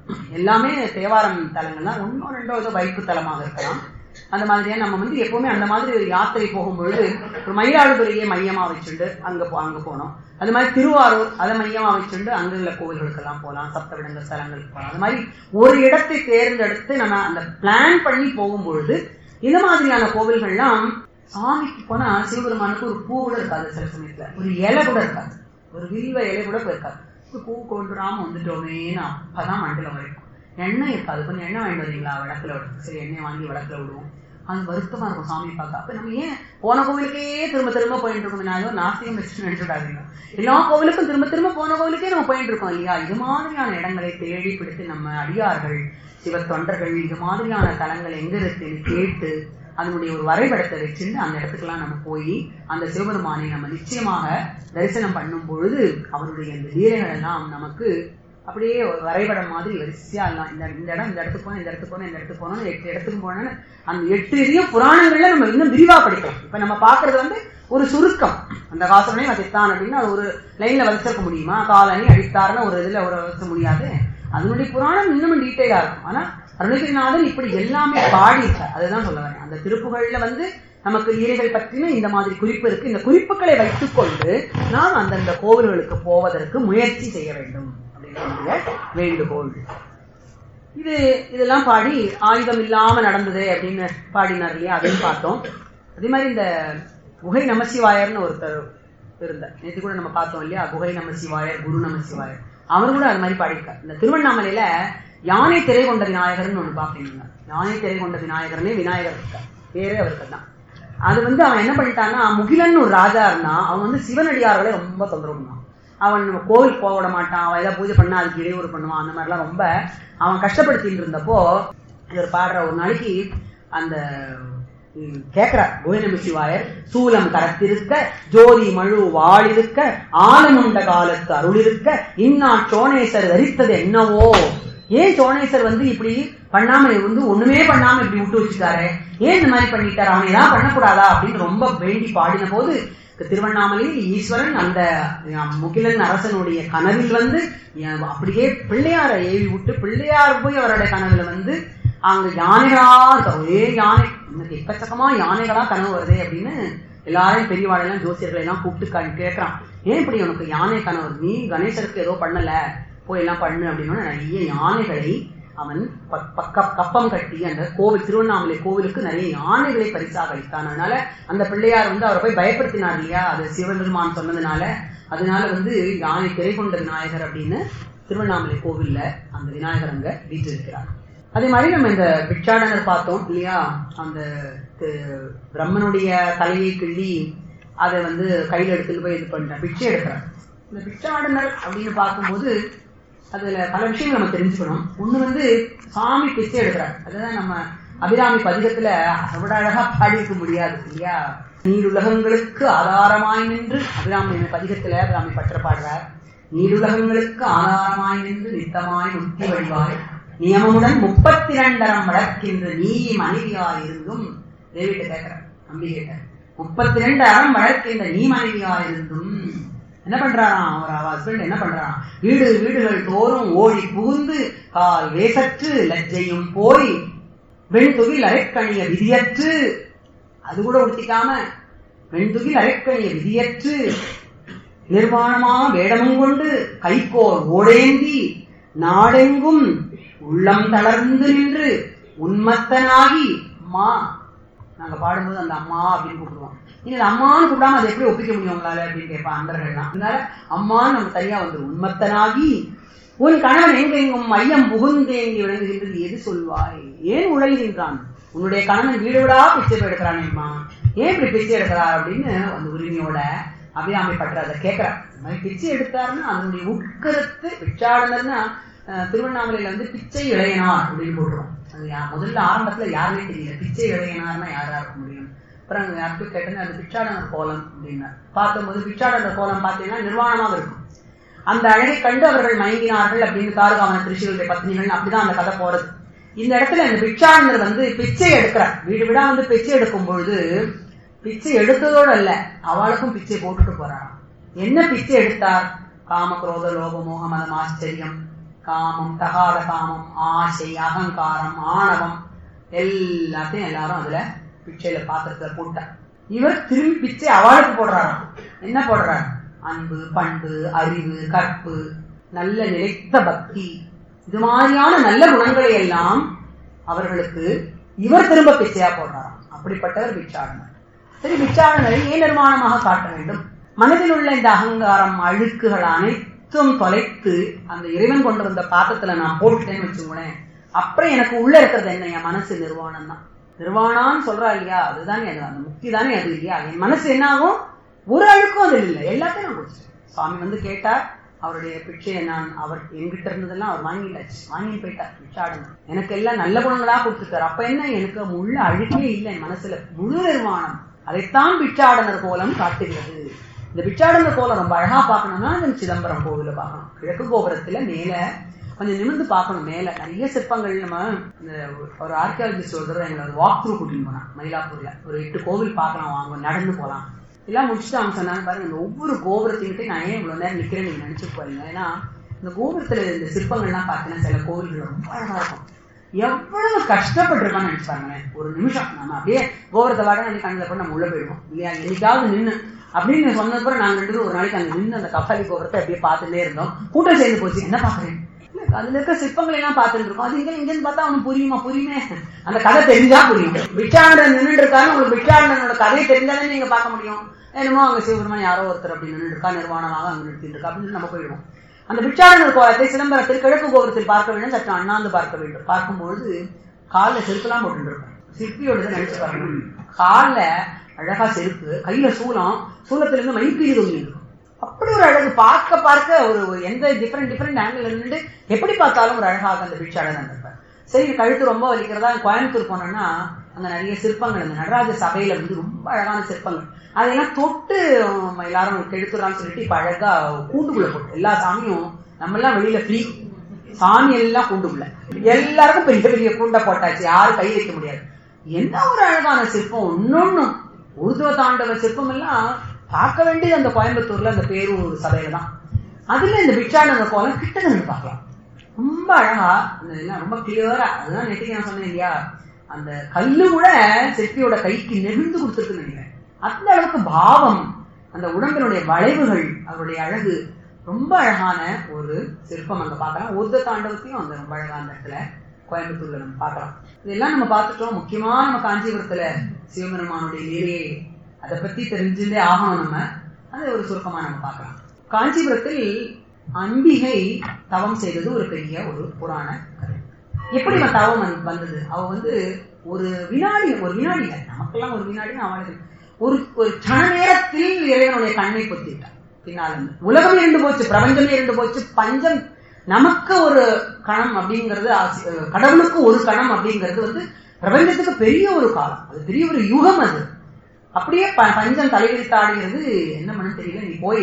எல்லாமே தேவாரம் தலங்கள் தான் ஒன்னோ ரெண்டோ ஏதோ வைப்பு தலமாக இருக்கலாம் அந்த மாதிரியா நம்ம வந்து எப்பவுமே அந்த மாதிரி ஒரு யாத்திரை போகும்பொழுது ஒரு மயிலாடுதுறையை மையமா வச்சுட்டு அங்க போ அங்க போனோம் அது மாதிரி திருவாரூர் அதை மையமா வச்சுட்டு அங்க உள்ள கோவில்களுக்கெல்லாம் போகலாம் சப்தவிடங்க ஸ்தலங்களுக்கு போகலாம் அது மாதிரி ஒரு இடத்தை தேர்ந்தெடுத்து நம்ம அந்த பிளான் பண்ணி போகும்பொழுது இந்த மாதிரியான கோவில்கள்லாம் சாமிக்கு போனா சிவபெருமானுக்கு ஒரு பூ கூட இருக்காது சில சமயத்துல ஒரு இலை கூட இருக்காது ஒரு வில்வ இலை கூட இருக்காது ஒரு பூ கொண்டுராம வந்துட்டோமேன்னு அப்பதான் மண்டல வரைக்கும் எண்ணெய் இருக்காது கொஞ்சம் எண்ணெய் வாங்கிட்டு வரீங்களா விளக்குல விடுறது சரி எண்ணெய் வாங்கி விளக்குல விடுவோம் அது வருத்தமா இருக்கும் சாமி பார்க்க அப்ப நம்ம ஏன் போன கோவிலுக்கே திரும்ப திரும்ப போயிட்டு இருக்கோம் நான் நாஸ்திகம் வச்சு நினைச்சுடாதீங்க எல்லா கோவிலுக்கும் திரும்ப திரும்ப போன கோவிலுக்கே நம்ம போயிட்டு இருக்கோம் இல்லையா இது மாதிரியான இடங்களை தேடி பிடித்து நம்ம அடியார்கள் சிவ தொண்டர்கள் இது மாதிரியான தலங்கள் எங்க இருக்குன்னு கேட்டு அதனுடைய ஒரு வரைபடத்தை வச்சுட்டு அந்த இடத்துக்கெல்லாம் நம்ம போய் அந்த சிவபெருமானை நம்ம நிச்சயமாக தரிசனம் பண்ணும் பொழுது அவருடைய இந்த லீலைகள் எல்லாம் நமக்கு அப்படியே ஒரு வரைபடம் மாதிரி வரிசையா எல்லாம் இந்த இந்த இடம் இந்த இடத்துக்கு போனோம் இந்த இடத்துக்கு போனோம் இந்த இடத்துக்கு போனோம் எட்டு இடத்துக்கு போனோம்னு அந்த எட்டு இதையும் புராணங்கள்ல நம்ம இன்னும் விரிவா படிக்கலாம் இப்ப நம்ம பாக்குறது வந்து ஒரு சுருக்கம் அந்த காசனை வசித்தான் அப்படின்னு அது ஒரு லைன்ல வச்சிருக்க முடியுமா காலனி அடித்தார்னு ஒரு இதுல ஒரு வச்ச முடியாது அதனுடைய புராணம் இன்னும் டீட்டெயிலா இருக்கும் ஆனா அருணகிரிநாதன் இப்படி எல்லாமே பாடியிருக்கார் அதுதான் சொல்ல வரேன் அந்த திருப்புகள்ல வந்து நமக்கு லீலைகள் பற்றின இந்த மாதிரி குறிப்பு இருக்கு இந்த குறிப்புகளை வைத்துக்கொண்டு நாம் அந்தந்த கோவில்களுக்கு போவதற்கு முயற்சி செய்ய வேண்டும் அப்படிங்கிற வேண்டுகோள் இது இதெல்லாம் பாடி ஆயுதம் இல்லாம நடந்தது அப்படின்னு பாடினார் இல்லையா அதையும் பார்த்தோம் அதே மாதிரி இந்த குகை நமசிவாயர்னு ஒருத்தர் இருந்தார் நேற்று கூட நம்ம பார்த்தோம் இல்லையா குகை நமசிவாயர் குரு நமசிவாயர் அவர் கூட அது மாதிரி பாடியிருக்கார் இந்த திருவண்ணாமலையில யானை திரை கொண்ட விநாயகர்னு ஒண்ணு பாப்பீங்க யானை திரை கொண்ட விநாயகர்னே விநாயகர் இருக்கார் பேரே அவருக்கு தான் அது வந்து அவன் என்ன பண்ணிட்டான்னா முகிலன் ஒரு ராஜா இருந்தான் அவன் வந்து சிவனடியார்களை ரொம்ப தொந்தரவு பண்ணான் அவன் கோவில் போக விட மாட்டான் அவன் ஏதாவது பூஜை பண்ணா அதுக்கு இடையூறு பண்ணுவான் அந்த மாதிரிலாம் ரொம்ப அவன் கஷ்டப்படுத்திட்டு இருந்தப்போ இவர் பாடுற ஒரு நாளைக்கு அந்த கேக்குறார் கோயினமி சிவாயர் சூலம் கரத்திருக்க ஜோதி மழு வாழிருக்க ஆலமுண்ட காலத்து அருள் இருக்க இன்னா சோனேசர் தரித்தது என்னவோ ஏன் சோனேசர் வந்து இப்படி பண்ணாம வந்து ஒண்ணுமே பண்ணாம இப்படி விட்டு வச்சுட்டாரு ஏன் இந்த மாதிரி பண்ணிட்டாரு அவன் ஏதாவது பண்ணக்கூடாதா அப்படின்னு ரொம்ப வேண்டி பாடின போது திருவண்ணாமலையில் ஈஸ்வரன் அந்த முகிலன் அரசனுடைய கனவில் வந்து அப்படியே பிள்ளையார ஏவி விட்டு பிள்ளையார் போய் அவருடைய கனவுல வந்து அங்க யானைகளா ஒரே யானை எனக்கு எக்கச்சக்கமா யானைகளா கனவு வருதே அப்படின்னு எல்லாரையும் பெரியவாளையெல்லாம் ஜோசியர்களை எல்லாம் கூப்பிட்டு கேட்கறான் ஏன் இப்படி உனக்கு யானை கனவு நீ கணேசருக்கு ஏதோ பண்ணல போய் எல்லாம் பண்ணு அப்படின்னு நிறைய யானைகளை அவன் பக்க கப்பம் கட்டி அந்த கோவில் திருவண்ணாமலை கோவிலுக்கு நிறைய யானைகளை பரிசாக அளித்தான் அதனால அந்த பிள்ளையார் வந்து அவரை போய் பயப்படுத்தினார் இல்லையா அது சிவபெருமான் சொன்னதுனால அதனால வந்து யானை திரை கொண்ட விநாயகர் அப்படின்னு திருவண்ணாமலை கோவில்ல அந்த விநாயகர் அங்க வீற்றிருக்கிறார் அதே மாதிரி நம்ம இந்த பிச்சாடனர் பார்த்தோம் இல்லையா அந்த பிரம்மனுடைய தலையை கிள்ளி அதை வந்து கையில எடுத்துட்டு போய் இது பண்ற பிச்சை எடுக்கிறார் இந்த பிச்சாடனர் அப்படின்னு பார்க்கும்போது அதுல பல விஷயங்கள் நம்ம தெரிஞ்சுக்கணும் ஒண்ணு வந்து சாமி பிச்சை எடுக்கிறார் அதுதான் நம்ம அபிராமி பதிகத்துல அதை விட அழகா பாடி இருக்க முடியாது இல்லையா நீருலகங்களுக்கு ஆதாரமாய் நின்று அபிராமி பதிகத்துல அபிராமி பற்ற பாடுறார் நீருலகங்களுக்கு ஆதாரமாய் நின்று நித்தமாய் முக்தி வழிவாய் நியமமுடன் முப்பத்தி இரண்டரம் வளர்க்கின்ற நீ மனைவியாய் இருந்தும் தேவிட்ட கேட்கிற அம்பிகிட்ட முப்பத்தி ரெண்டு அறம் வளர்க்கின்ற நீ மனைவியாய் இருந்தும் என்ன பண்றாராம் அவர் ஹஸ்பண்ட் என்ன பண்றாராம் வீடு வீடுகள் தோறும் ஓடி புகுந்து கால் வேசற்று லஜ்ஜையும் போய் வெண்துகில் அரைக்கணிய விதியற்று அது கூட உடுத்திக்காம வெண்துகில் அரைக்கணிய விதியற்று நிர்வாணமா வேடமும் கொண்டு கைக்கோர் ஓடேந்தி நாடெங்கும் உள்ளம் தளர்ந்து நின்று உன்மத்தனாகி அம்மா நாங்க பாடும்போது அந்த அம்மா அப்படின்னு கூப்பிடுவோம் நீங்க அம்மான்னு கூப்பிடாம அதை எப்படி ஒப்பிக்க முடியும் உங்களால அப்படின்னு கேட்பான் அந்தர்கள்லாம் அதனால அம்மான்னு நம்ம சரியா வந்து உன்மத்தனாகி உன் கணவன் எங்க எங்கும் மையம் புகுந்தேங்கி விளங்குகின்றது எது சொல்வாய் ஏன் உழல்கின்றான் உன்னுடைய கணவன் வீடு விடா பிச்சை எடுக்கிறானேம்மா ஏன் இப்படி பிச்சை எடுக்கிறார் அப்படின்னு அந்த உரிமையோட அபிராமி பற்ற அதை கேட்கிறார் இந்த மாதிரி பிச்சை எடுத்தாருன்னா அதனுடைய உட்கருத்து பிச்சாடனர்னா திருவண்ணாமலையில வந்து பிச்சை இளையனார் அப்படின்னு போட்டுரும் அது முதல்ல ஆரம்பத்துல யாருமே தெரியல பிச்சை இளையனார்னா யாரா இருக்க முடியும் அப்புறம் யாருக்கும் கேட்டேன்னு அது பிச்சாடனர் கோலம் அப்படின்னா பார்க்கும்போது பிச்சாடனர் கோலம் பார்த்தீங்கன்னா நிர்வாணமாக இருக்கும் அந்த அழகை கண்டு அவர்கள் மயங்கினார்கள் அப்படின்னு தாருகாவன திருஷிகளுடைய பத்னிகள் அப்படிதான் அந்த கதை போறது இந்த இடத்துல இந்த பிச்சாடனர் வந்து பிச்சை எடுக்கிறார் வீடு வீடா வந்து பிச்சை எடுக்கும் பொழுது பிச்சை எடுத்ததோடு அல்ல அவளுக்கும் பிச்சை போட்டுட்டு போறாராம் என்ன பிச்சை எடுத்தார் காம குரோத லோக மோக மதம் ஆச்சரியம் காமம் தகாத காமம் ஆசை அகங்காரம் ஆணவம் எல்லாத்தையும் எல்லாரும் அதுல பிச்சையில பாத்திரத்துல போட்டார் இவர் திரும்பி பிச்சை அவளுக்கு போடுறாராம் என்ன போடுறார் அன்பு பண்பு அறிவு கற்பு நல்ல நிலைத்த பக்தி இது மாதிரியான நல்ல குணங்களை எல்லாம் அவர்களுக்கு இவர் திரும்ப பிச்சையா போடுறாராம் அப்படிப்பட்டவர் பிச்சாடனர் சரி பிச்சாடனரை ஏன் நிர்மாணமாக காட்ட வேண்டும் மனதில் உள்ள இந்த அகங்காரம் அழுக்குகள் அனைத்தும் தொலைத்து அந்த இறைவன் கொண்டு வந்த பாத்திரத்துல நான் போட்டுட்டேன்னு வச்சுக்கோங்களேன் அப்புறம் எனக்கு உள்ள இருக்கிறது என்ன என் மனசு நிர்வாணம் தான் நிர்வாணான்னு சொல்றா இல்லையா அதுதானே அது அந்த முக்தி தானே அது இல்லையா என் மனசு என்ன ஆகும் ஒரு அழுக்கும் அதில் இல்லை எல்லாத்தையும் நான் குடிச்சிட்டேன் சுவாமி வந்து கேட்டார் அவருடைய பிச்சையை நான் அவர் என்கிட்ட இருந்ததெல்லாம் அவர் வாங்கிட்டாச்சு வாங்கிட்டு போயிட்டார் பிச்சாடணும் எனக்கு எல்லாம் நல்ல குணங்களா கொடுத்துட்டார் அப்ப என்ன எனக்கு உள்ள அழுக்கே இல்லை என் மனசுல முழு நிர்வாணம் அதைத்தான் பிச்சாடனர் கோலம் காட்டுகிறது இந்த பிச்சாடனர் கோலம் ரொம்ப அழகா பார்க்கணும்னா இந்த சிதம்பரம் கோவில பார்க்கணும் கிழக்கு கோபுரத்துல மேல கொஞ்சம் நிமிர்ந்து பார்க்கணும் மேல நிறைய சிற்பங்கள் நம்ம இந்த ஒரு ஆர்கியாலஜிஸ்ட் ஒரு தடவை எங்களை ஒரு வாக் த்ரூ கூட்டிட்டு போனான் மயிலாப்பூர்ல ஒரு எட்டு கோவில் பார்க்கலாம் வாங்க நடந்து போலாம் எல்லாம் முடிச்சுட்டு அவங்க சொன்னாங்க பாருங்க இந்த ஒவ்வொரு கோபுரத்தையும் நான் ஏன் இவ்வளவு நேரம் நிக்கிறேன் நீங்க நினைச்சு போறீங்க ஏன்னா இந்த கோபுரத்துல இந்த சிற்பங்கள்லாம் பார்த்தீங்கன்னா சில கோவில்கள் ரொம்ப அழகா இருக்கும் எவ்வளவு கஷ்டப்பட்டிருக்கான்னு நினைச்சு பாருங்களேன் ஒரு நிமிஷம் நம்ம அப்படியே கோபுரத்தை வாட அன்னைக்கு கண்ணில் போய் நம்ம உள்ள போயிடுவோம் இல்லையா என்னைக்காவது நின்று அப்படின்னு சொன்னதுக்கப்புறம் நாங்க ரெண்டு பேரும் ஒரு நாளைக்கு அங்க நின்று அந்த கப்பாலி கோபுரத்தை அப்படியே பார்த்துட்டே இருந்தோம் கூட்டம் சேர்ந்து போச்சு என்ன பாக்குறேன் அதுல இருக்க சிற்பங்களை எல்லாம் பார்த்துட்டு இருக்கோம் அது இங்க இங்க இருந்து பார்த்தா அவனுக்கு புரியுமா புரியுமே அந்த கதை தெரிஞ்சா புரியும் பிச்சாண்டன் நின்றுட்டு இருக்காங்க உங்களுக்கு பிச்சாண்டனோட கதையை தெரிஞ்சாலே நீங்க பார்க்க முடியும் என்னமோ அங்க சிவபெருமான் யாரோ ஒருத்தர் அப்படி நின்று இருக்கா நிர்வாணமாக அங்க நிறுத்திட்டு இருக்கா அப்படின்னு நம்ம போயிடுவோம் அந்த பிச்சாண்டனர் கோலத்தை சிதம்பரத்தில் கிழக்கு கோபுரத்தில் பார்க்க வேண்டும் சற்று அண்ணாந்து பார்க்க வேண்டும் பார்க்கும்பொழுது காலில் செருப்புலாம் போட்டு இருக்கும் சிற்பியோட நினைச்சு பார்க்கணும் காலில் அழகா செருப்பு கையில சூலம் சூலத்துல இருந்து மைப்பீரி தொங்கி இருக்கும் அப்படி ஒரு அழகு பார்க்க பார்க்க ஒரு ஒரு எந்த டிஃப்ரெண்ட் டிஃப்ரெண்ட் ஆங்கிள் இருந்து எப்படி பார்த்தாலும் ஒரு அழகாக அந்த பிச்சாடனர் இருப்பார் சரி கழுத்து ரொம்ப வலிக்கிறதா கோயம்புத்தூர் போனோம்னா அங்க நிறைய சிற்பங்கள் அந்த நடராஜ சபையில வந்து ரொம்ப அழகான சிற்பங்கள் அதெல்லாம் தொட்டு உம், எல்லாரும் கெடுத்துறான்னு சொல்லிட்டு இப்ப அழகா கூண்டுக்குள்ள போட்டு எல்லா சாமியும் நம்ம எல்லாம் வெளியில ஃப்ரீ சாமி எல்லாம் கூண்டுக்குள்ள எல்லாருக்கும் பெரிய பெரிய கூண்டை போட்டாச்சு யாரும் கை வைக்க முடியாது என்ன ஒரு அழகான சிற்பம் ஒன்னொன்னும் உருதுவ தாண்டவ சிற்பம் எல்லாம் பார்க்க வேண்டியது அந்த கோயம்புத்தூர்ல அந்த பேரூர் சபையில தான் அதுல இந்த பிச்சாண்டன கோலம் கிட்ட நின்று பார்க்கலாம் ரொம்ப அழகா அந்த எல்லாம் ரொம்ப கிளியரா அதுதான் நேற்றுக்கு நான் சொன்னேன் இல்லையா அந்த கல்லு கூட சிற்பியோட கைக்கு நெகிழ்ந்து கொடுத்துருக்குன்னு நினைக்கிறேன் அந்த அளவுக்கு பாவம் அந்த உடம்பினுடைய வளைவுகள் அவருடைய அழகு ரொம்ப அழகான ஒரு சிற்பம் அங்க பார்க்கலாம் ஒத்த தாண்டவத்தையும் அந்த ரொம்ப அழகா அந்த இடத்துல கோயம்புத்தூர்ல நம்ம பார்க்கலாம் இதெல்லாம் நம்ம பார்த்துட்டோம் முக்கியமா நம்ம காஞ்சிபுரத்துல சிவபெருமானுடைய லீலையை அதை பத்தி தெரிஞ்சுட்டே ஆகணும் நம்ம அதை ஒரு சுருக்கமா நம்ம பார்க்கலாம் காஞ்சிபுரத்தில் அம்பிகை தவம் செய்தது ஒரு பெரிய ஒரு புராண கதை எப்படி அவன் தவம் வந்து- வந்தது அவ வந்து ஒரு வினாடி ஒரு வினாடி இல்லை நமக்கெல்லாம் ஒரு வினாடி அவனுக்கு ஒரு ஒரு கண நேரத்தில் இறைவனுடைய கண்ணை பொத்திட்டான் பின்னால் இருந்து. உலகம் இருந்து போச்சு பிரபஞ்சமே இருந்து போச்சு பஞ்சம் நமக்கு ஒரு கணம் அப்படிங்கிறது ஆசி- அஹ் கடவுளுக்கு ஒரு கணம் அப்படிங்கிறது வந்து பிரபஞ்சத்துக்கு பெரிய ஒரு காலம் அது பெரிய ஒரு யுகம் அது அப்படியே ப- பஞ்சம் தலைவிரித்தாடுகிறது என்ன பண்ண தெரியல நீ போய்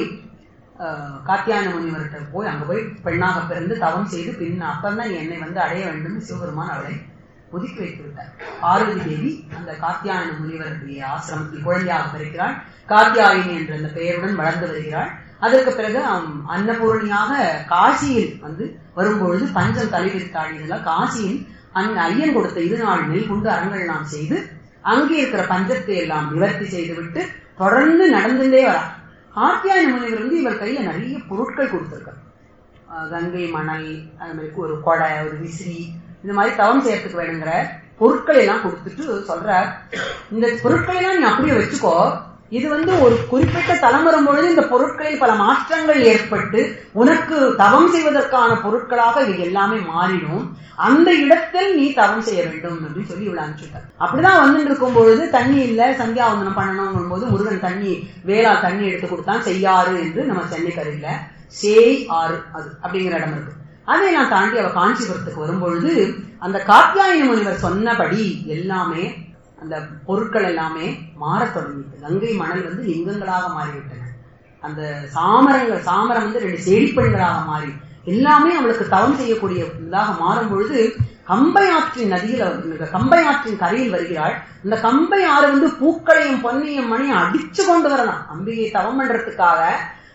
அஹ், காத்தியாயன முனிவர்கிட்ட போய் அங்க போய் பெண்ணாக பிறந்து தவம் செய்து பின் அப்பந்தான் நீ என்னை வந்து அடைய வேண்டும் சிவபெருமான் அவளை ஒதுக்கி வைத்து விட்டார் பார்வதி தேவி அந்த காத்தியாயன முனிவருடைய ஆசிரமத்தில் குழந்தையாக பிறக்கிறாள் காத்தியாயினி என்ற அந்த பெயருடன் வளர்ந்து வருகிறாள் அதற்கு பிறகு அம், அன்னபூரணியாக காசியில் வந்து வரும்பொழுது பஞ்சம் தலைவிரித்தாடியதால் காசியில் அங்க ஐயன் கொடுத்த இரு நாள் நெல் கொண்டு அரங்கள் நாம் செய்து அங்கே இருக்கிற பஞ்சத்தை எல்லாம் நிவர்த்தி செய்துவிட்டு தொடர்ந்து நடந்துட்டே வரா காத்தியாயன முனிவர் வந்து இவர் கையில நிறைய பொருட்கள் கொடுத்திருக்கார் அஹ் கங்கை மணல் அது மாதிரி ஒரு கொடை ஒரு விசிறி இந்த மாதிரி தவம் செய்யறதுக்கு வேணுங்கிற பொருட்களை எல்லாம் கொடுத்துட்டு சொல்றார் இந்த பொருட்களை எல்லாம் நீ அப்படியே வச்சுக்கோ இது வந்து ஒரு குறிப்பிட்ட தலம் வரும்பொழுது இந்த பொருட்களில் பல மாற்றங்கள் ஏற்பட்டு உனக்கு தவம் செய்வதற்கான பொருட்களாக இது எல்லாமே மாறிடும் அந்த இடத்தில் நீ தவம் செய்ய வேண்டும் அப்படின்னு சொல்லி இவ்வளவு அனுப்பிச்சுட்டார் அப்படிதான் வந்துட்டு இருக்கும் பொழுது தண்ணி இல்ல சந்தியாவந்தனம் பண்ணணும் போது முருகன் தண்ணி வேளா தண்ணி எடுத்து கொடுத்தான் செய்யாறு என்று நம்ம சென்னைக்கரையில சேய் ஆறு அது அப்படிங்கிற இடம் இருக்கு அதை நான் தாண்டி அவ காஞ்சிபுரத்துக்கு வரும்பொழுது அந்த காத்தியாயன முனிவர் சொன்னபடி எல்லாமே அந்த பொருட்கள் எல்லாமே மாறத் தொடங்கிட்டு கங்கை மணல் வந்து லிங்கங்களாக மாறிவிட்டன அந்த சாமரங்கள் சாமரம் வந்து ரெண்டு செடிப்பெண்களாக மாறி எல்லாமே அவளுக்கு தவம் செய்யக்கூடிய இதாக மாறும் பொழுது கம்பை ஆற்றின் நதியில வந்து- கம்பை ஆற்றின் கரையில் வருகிறாள் இந்த கம்பை ஆறு வந்து பூக்களையும் பொன்னையும் மணியும் அடிச்சு கொண்டு வரலாம் அம்பிகை தவம் பண்றதுக்காக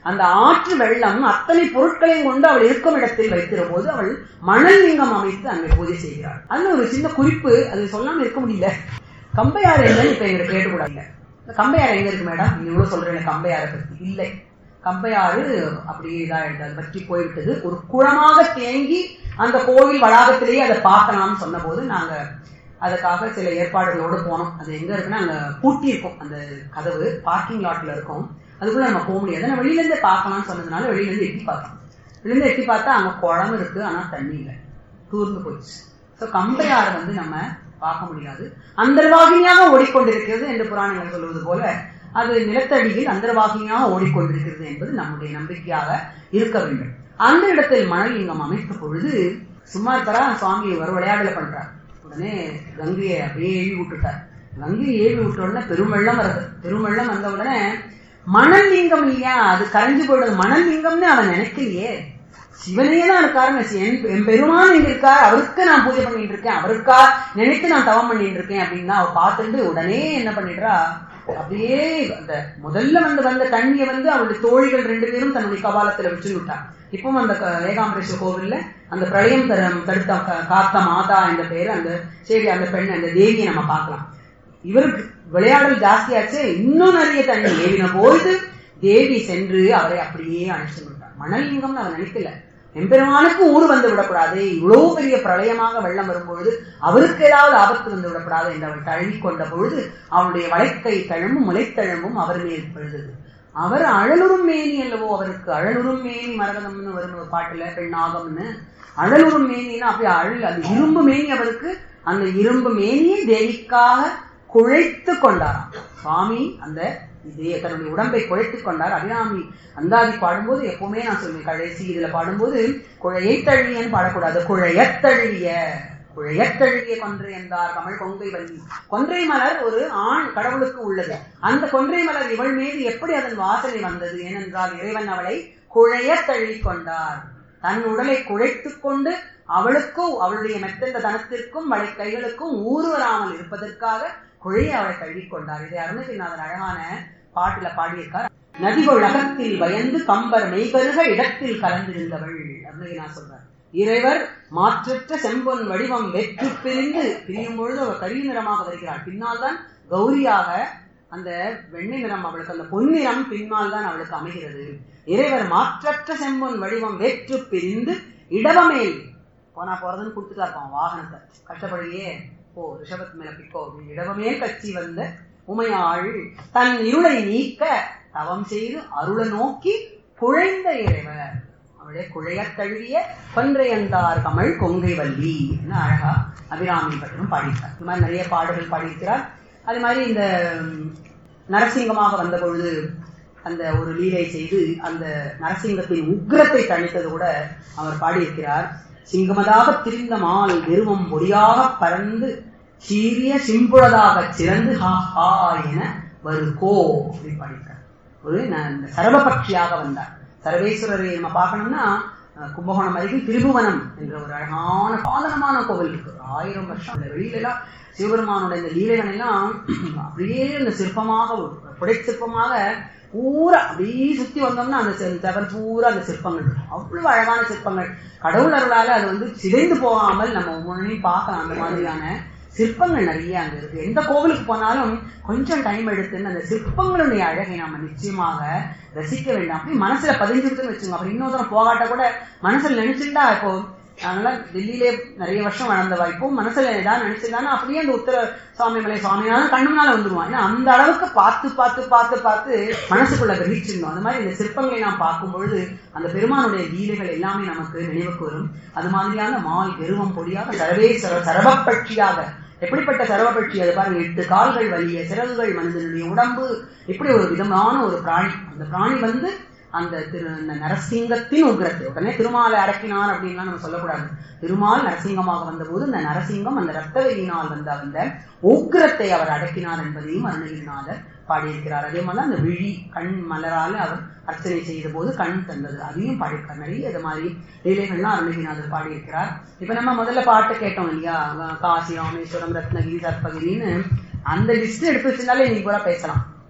அந்த ஆற்று வெள்ளம் அத்தனை பொருட்களையும் கொண்டு அவள் இருக்கும் இடத்தில் வைக்கிற போது அவள் மணல் லிங்கம் அமைத்து அங்கே பூஜை செய்கிறாள் அதுல ஒரு சின்ன குறிப்பு அது சொல்லாம இருக்க முடியல கம்பையாறு என்னன்னு இப்ப எங்களுக்கு கேட்டுக்கூடாது இந்த கம்பையாறு எங்க இருக்கு மேடம் நீங்க இவ்வளவு சொல்றேன் கம்பையாரை பத்தி இல்லை கம்பையாறு அப்படியே இதா அதை பற்றி போய்விட்டது ஒரு குளமாக தேங்கி அந்த கோவில் வளாகத்திலேயே அதை பார்க்கலாம்னு சொன்ன போது நாங்க அதுக்காக சில ஏற்பாடுகளோடு போனோம் அது எங்க இருக்குன்னா அங்க பூட்டி இருக்கும் அந்த கதவு பார்க்கிங் லாட்ல இருக்கும் அதுக்குள்ள நம்ம போக முடியாது நான் வெளியில இருந்தே பார்க்கலாம்னு சொன்னதுனால வெளியில இருந்து எட்டி பார்த்தோம் வெளியில இருந்து எட்டி பார்த்தா அங்க குளம் இருக்கு ஆனா தண்ணி இல்லை தூர்ந்து போயிடுச்சு சோ கம்பையாறு வந்து நம்ம பார்க்க முடியாது அந்தர்வாகினியாக ஓடிக்கொண்டிருக்கிறது என்று புராணங்கள் சொல்வது போல அது நிலத்தடியில் அந்தர்வாகினியாக ஓடிக்கொண்டிருக்கிறது என்பது நம்முடைய நம்பிக்கையாக இருக்க வேண்டும் அந்த இடத்தில் மணலிங்கம் அமைத்த பொழுது சும்மா தரா சுவாமி ஒரு விளையாடல பண்றார் உடனே கங்கையை அப்படியே ஏவி விட்டுட்டார் கங்கையை ஏவி விட்ட உடனே பெருமெள்ளம் வருது பெருமெள்ளம் வந்த உடனே மணல் லிங்கம் இல்லையா அது கரைஞ்சு போயிடுது மணல் லிங்கம்னு அவன் நினைக்கலையே சிவனே தான் இருக்காருன்னு என் என் பெருமான் இங்க இருக்கார் அவருக்கு நான் பூஜை பண்ணிட்டு இருக்கேன் அவருக்கா நினைத்து நான் தவம் பண்ணிட்டு இருக்கேன் அப்படின்னு அவ பார்த்துட்டு உடனே என்ன பண்ணிடுறா அப்படியே அந்த முதல்ல வந்து வந்த தண்ணியை வந்து அவளுடைய தோழிகள் ரெண்டு பேரும் தன்னுடைய கபாலத்துல வச்சு விட்டான் இப்பவும் அந்த க- ஏகாம்பரேஸ்வரர் கோவில்ல அந்த பிரளயம் தர- தடுத்த க- காத்த மாதா என்ற பெயர் அந்த சரி அந்த பெண் அந்த தேவியை நம்ம பார்க்கலாம் இவருக்கு விளையாடல் ஜாஸ்தியாச்சு இன்னும் நிறைய தண்ணி ஏவின போது தேவி சென்று அவரை அப்படியே அழைச்சு விட்டார் மணலிங்கம்னு அவர் நினைக்கல எம்பெருமானுக்கு ஊர் வந்து விடக்கூடாது இவ்வளவு பெரிய பிரளயமாக வெள்ளம் வரும்பொழுது அவருக்கு ஏதாவது ஆபத்து வந்து விடக்கூடாது என்று அவள் தழுவி கொண்ட பொழுது அவளுடைய வளைக்கை தழும்பும் முளைத்தழும்பும் அவர் மேல் பழுதது அவர் அழலுறும் மேனி அல்லவோ அவருக்கு அழலுறும் மேனி மரகதம்னு வரும் ஒரு பாட்டுல பெண்ணாகம்னு அழலுறும் மேனின்னா அப்படியே அழல் அந்த இரும்பு மேனி அவருக்கு அந்த இரும்பு மேனியை தேவிக்காக குழைத்து கொண்டாராம் சுவாமி அந்த இதே தன்னுடைய உடம்பை குழைத்துக் கொண்டார் அபிராமி அந்தாதி பாடும்போது எப்பவுமே நான் சொல்லுவேன் கடைசி இதுல பாடும்போது குழையை தழுவியன்னு பாடக்கூடாது குழையத் தழுவிய குழையத் தழுவிய கொன்றை என்றார் கமல் கொங்கை வள்ளி கொன்றை மலர் ஒரு ஆண் கடவுளுக்கு உள்ளது அந்த கொன்றை மலர் இவள் மீது எப்படி அதன் வாசனை வந்தது ஏனென்றால் இறைவன் அவளை குழையத் தழுவிக் கொண்டார் தன் உடலை குழைத்துக் கொண்டு அவளுக்கும் அவளுடைய மெத்தந்த தனத்திற்கும் வளை கைகளுக்கும் ஊறு வராமல் இருப்பதற்காக குழையை அவளை தழுவிக் கொண்டார் இதை அருணகிரிநாதன் அழகான பாட்டுல பாடியிருக்கார் நதிகள் அகத்தில் பயந்து கம்பர் மெய்கருக இடத்தில் கலந்திருந்தவள் அருணகிரிநாதன் சொல்றார் இறைவர் மாற்றற்ற செம்பொன் வடிவம் வெற்று பிரிந்து பிரியும் பொழுது அவர் கரிய நிறமாக வருகிறாள் பின்னால் தான் கௌரியாக அந்த வெண்ணை நிறம் அவளுக்கு அந்த பொன்னிறம் பின்னால் தான் அவளுக்கு அமைகிறது இறைவர் மாற்றற்ற செம்பொன் வடிவம் வெற்று பிரிந்து இடவமேல் போனா போறதுன்னு கொடுத்துட்டா இருப்பான் வாகனத்தை கஷ்டப்படியே போ ரிஷபத் மேல பிக்கோ அப்படின்னு இடவமேல் கட்சி வந்த உமையாள் தன் இருளை நீக்க தவம் செய்து அருள நோக்கி குழைந்த இறைவர் அவளுடைய குழையத் தழுவிய கொன்றையந்தார் கமல் கொங்கை வள்ளி என்ன அழகா அபிராமி பற்றியும் பாடியிருக்கார் இந்த மாதிரி நிறைய பாடல்கள் பாடியிருக்கிறார் அது மாதிரி இந்த ம், நரசிங்கமாக வந்த பொழுது அந்த ஒரு லீலை செய்து அந்த நரசிங்கத்தின் உக்கிரத்தை தணித்தது கூட அவர் பாடியிருக்கிறார் சிங்கமதாக திரிந்த மால் வெறுமம் பொடியாக பறந்து சீரிய சிம்புழதாக சிறந்து ஹா ஹா என வருகோ அப்படி பாடியிருக்கார் ஒரு ந- இந்த சரபபக்ஷியாக வந்தார் சர்வேஸ்வரரை நம்ம பார்க்கணும்னா அஹ், கும்பகோணம் அருகில் திருபுவனம் என்ற ஒரு அழகான பாலனமான கோவில் இருக்கு ஒரு ஆயிரம் வருஷம் அந்த வெளியில எல்லாம் சிவபெருமானோட இந்த லீலைகள் எல்லாம் அப்படியே இந்த சிற்பமாக ஒரு புடை சிற்பமாக பூரா அப்படியே சுத்தி வந்தோம்னா அந்த செ- செவர் பூரா அந்த சிற்பங்கள் இருக்கும். அவ்வளவு அழகான சிற்பங்கள் கடவுள் அருளால அது வந்து சிதைந்து போகாமல் நம்ம ஒவ்வொன்றையும் பார்க்கலாம் அந்த மாதிரியான சிற்பங்கள் நிறைய அங்க இருக்கு எந்த கோவிலுக்கு போனாலும் கொஞ்சம் டைம் எடுத்துன்னு அந்த சிற்பங்களுடைய அழகை நாம நிச்சயமாக ரசிக்க வேண்டும் அப்படி மனசுல பதிஞ்சிருக்குன்னு வச்சுங்க அப்புறம் இன்னொருத்தரம் போகாட்ட கூட மனசுல நினைச்சுட்டா இப்போ அதனால டெல்லியிலே நிறைய வருஷம் வளர்ந்தவா இப்போ மனசுல ஏதாவது நினைச்சிருந்தானா அப்படியே அந்த உத்தர சுவாமி மலை சுவாமினாலும் கண்ணு முன்னால வந்துருவான் ஏன்னா அந்த அளவுக்கு பார்த்து பார்த்து பார்த்து பார்த்து மனசுக்குள்ள கிரகிச்சிருந்தோம் அந்த மாதிரி இந்த சிற்பங்களை நாம் பார்க்கும் பொழுது அந்த பெருமானுடைய லீலைகள் எல்லாமே நமக்கு நினைவுக்கு வரும் அது மாதிரியான மால் வெறுவம் பொடியாக சர்வேஸ்வர சரபப்பட்சியாக எப்படிப்பட்ட சரவபட்சி அது பாருங்க எட்டு கால்கள் வலிய சிறகுகள் மனிதனுடைய உடம்பு இப்படி ஒரு விதமான ஒரு பிராணி அந்த பிராணி வந்து அந்த திரு அந்த நரசிங்கத்தின் உக்ரத்தை உடனே திருமாலை அடக்கினார் அப்படின்லாம் நம்ம சொல்லக்கூடாது திருமால் நரசிங்கமாக வந்தபோது அந்த நரசிங்கம் அந்த ரத்த வெறியினால் வந்த அந்த உக்ரத்தை அவர் அடக்கினார் என்பதையும் அருணகிரிநாதர் பாடியிருக்கிறார் அதே மாதிரி அந்த விழி கண் மலரால அவர் அர்ச்சனை செய்த போது கண் தந்தது அதையும் பாடியிருக்கார் நிறைய இது மாதிரி லீலைகள்லாம் அருணகிரிநாதர் பாடியிருக்கிறார் இப்ப நம்ம முதல்ல பாட்டு கேட்டோம் இல்லையா காசி ராமேஸ்வரம் ரத்னகிரி சர்பகிரின்னு அந்த லிஸ்ட் எடுத்து வச்சிருந்தாலே இன்னைக்கு கூட பேசலாம்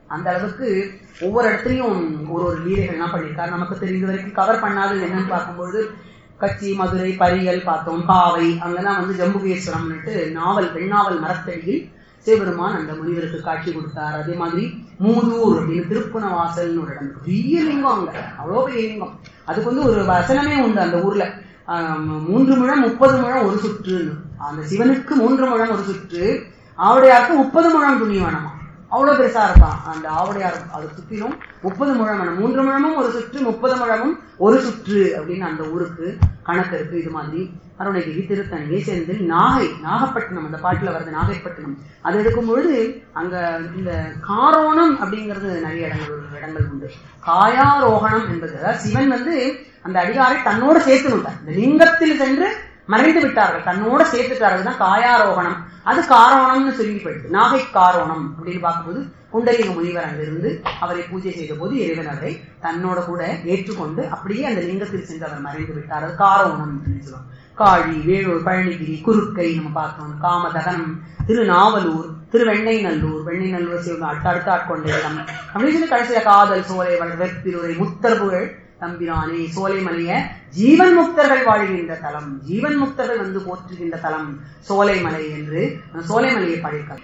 அந்த அளவுக்கு ஒவ்வொரு இடத்துலயும் ஒரு ஒரு லீலைகள்லாம் பண்ணியிருக்காரு நமக்கு தெரிந்த வரைக்கும் கவர் பண்ணாதது என்னன்னு பார்க்கும்போது கச்சி மதுரை பரியல் பார்த்தோம் காவை அங்கெல்லாம் வந்து ஜம்புகேஸ்வரம்னுட்டு நாவல் பெண்ணாவல் மரத்தடியில் சிவபெருமான் அந்த முனிவருக்கு காட்சி கொடுத்தார் அதே மாதிரி மூதூர் அப்படின்னு திருப்புணவாசல்னு ஒரு இடம் பெரிய லிங்கம் அங்க அவ்வளோ பெரிய லிங்கம் அதுக்கு வந்து ஒரு வசனமே உண்டு அந்த ஊர்ல ஆஹ் மூன்று முழம் முப்பது முழம் ஒரு சுற்றுன்னு அந்த சிவனுக்கு மூன்று முழம் ஒரு சுற்று ஆவுடையாருக்கு முப்பது முழம் துணி வேணுமா அவ்வளவு பெருசா இருப்பான் அந்த ஆவுடையார் அது சுற்றிலும் முப்பது முழம் வேணும் மூன்று முழமும் ஒரு சுற்று முப்பது முழமும் ஒரு சுற்று அப்படின்னு அந்த ஊருக்கு கணக்கு இருக்கு இது மாதிரி அருணகிரி திருத்தணிகை செந்தில் நாகை நாகப்பட்டினம் அந்த பாட்டுல வருது நாகைப்பட்டினம் அது எடுக்கும் பொழுது அங்க இந்த காரோணம் அப்படிங்கிறது நிறைய இடங்கள் இடங்கள் உண்டு காயாரோகணம் என்பது அதாவது சிவன் வந்து அந்த அடிகாரை தன்னோட சேர்த்துனுட்டார் இந்த லிங்கத்தில் சென்று மறைந்து விட்டார்கள் தன்னோட சேர்த்துட்டார்கள் தான் காயாரோகணம் அது காரோணம்னு சொல்லப்படுது நாகை காரோணம் அப்படின்னு பார்க்கும்போது புண்டரீக முனிவர் அங்கிருந்து அவரை பூஜை செய்த போது இறைவன் அவரை தன்னோட கூட ஏற்றுக்கொண்டு அப்படியே அந்த லிங்கத்தில் சென்று அவர் மறைந்து விட்டார் அது காரோணம் அப்படின்னு சொல்லுவாங்க காழி வேலூர் பழனிகிரி குறுக்கை நம்ம பார்த்தோம் காமதகனம் திருநாவலூர் திருவெண்ணைநல்லூர் வெண்ணைநல்லூர் சிவன் அடுத்த அடுத்த ஆட்கொண்ட இடம் அப்படின்னு சொல்லி கடைசியில காதல் சோலை வெற்பிலுரை முத்தர் புகழ் தம்பிரானே சோலைமலைய ஜீவன் முக்தர்கள் வாழ்கின்ற தலம் ஜீவன் முக்தர்கள் வந்து போற்றுகின்ற தலம் சோலைமலை என்று அந்த சோலைமலையை படைக்க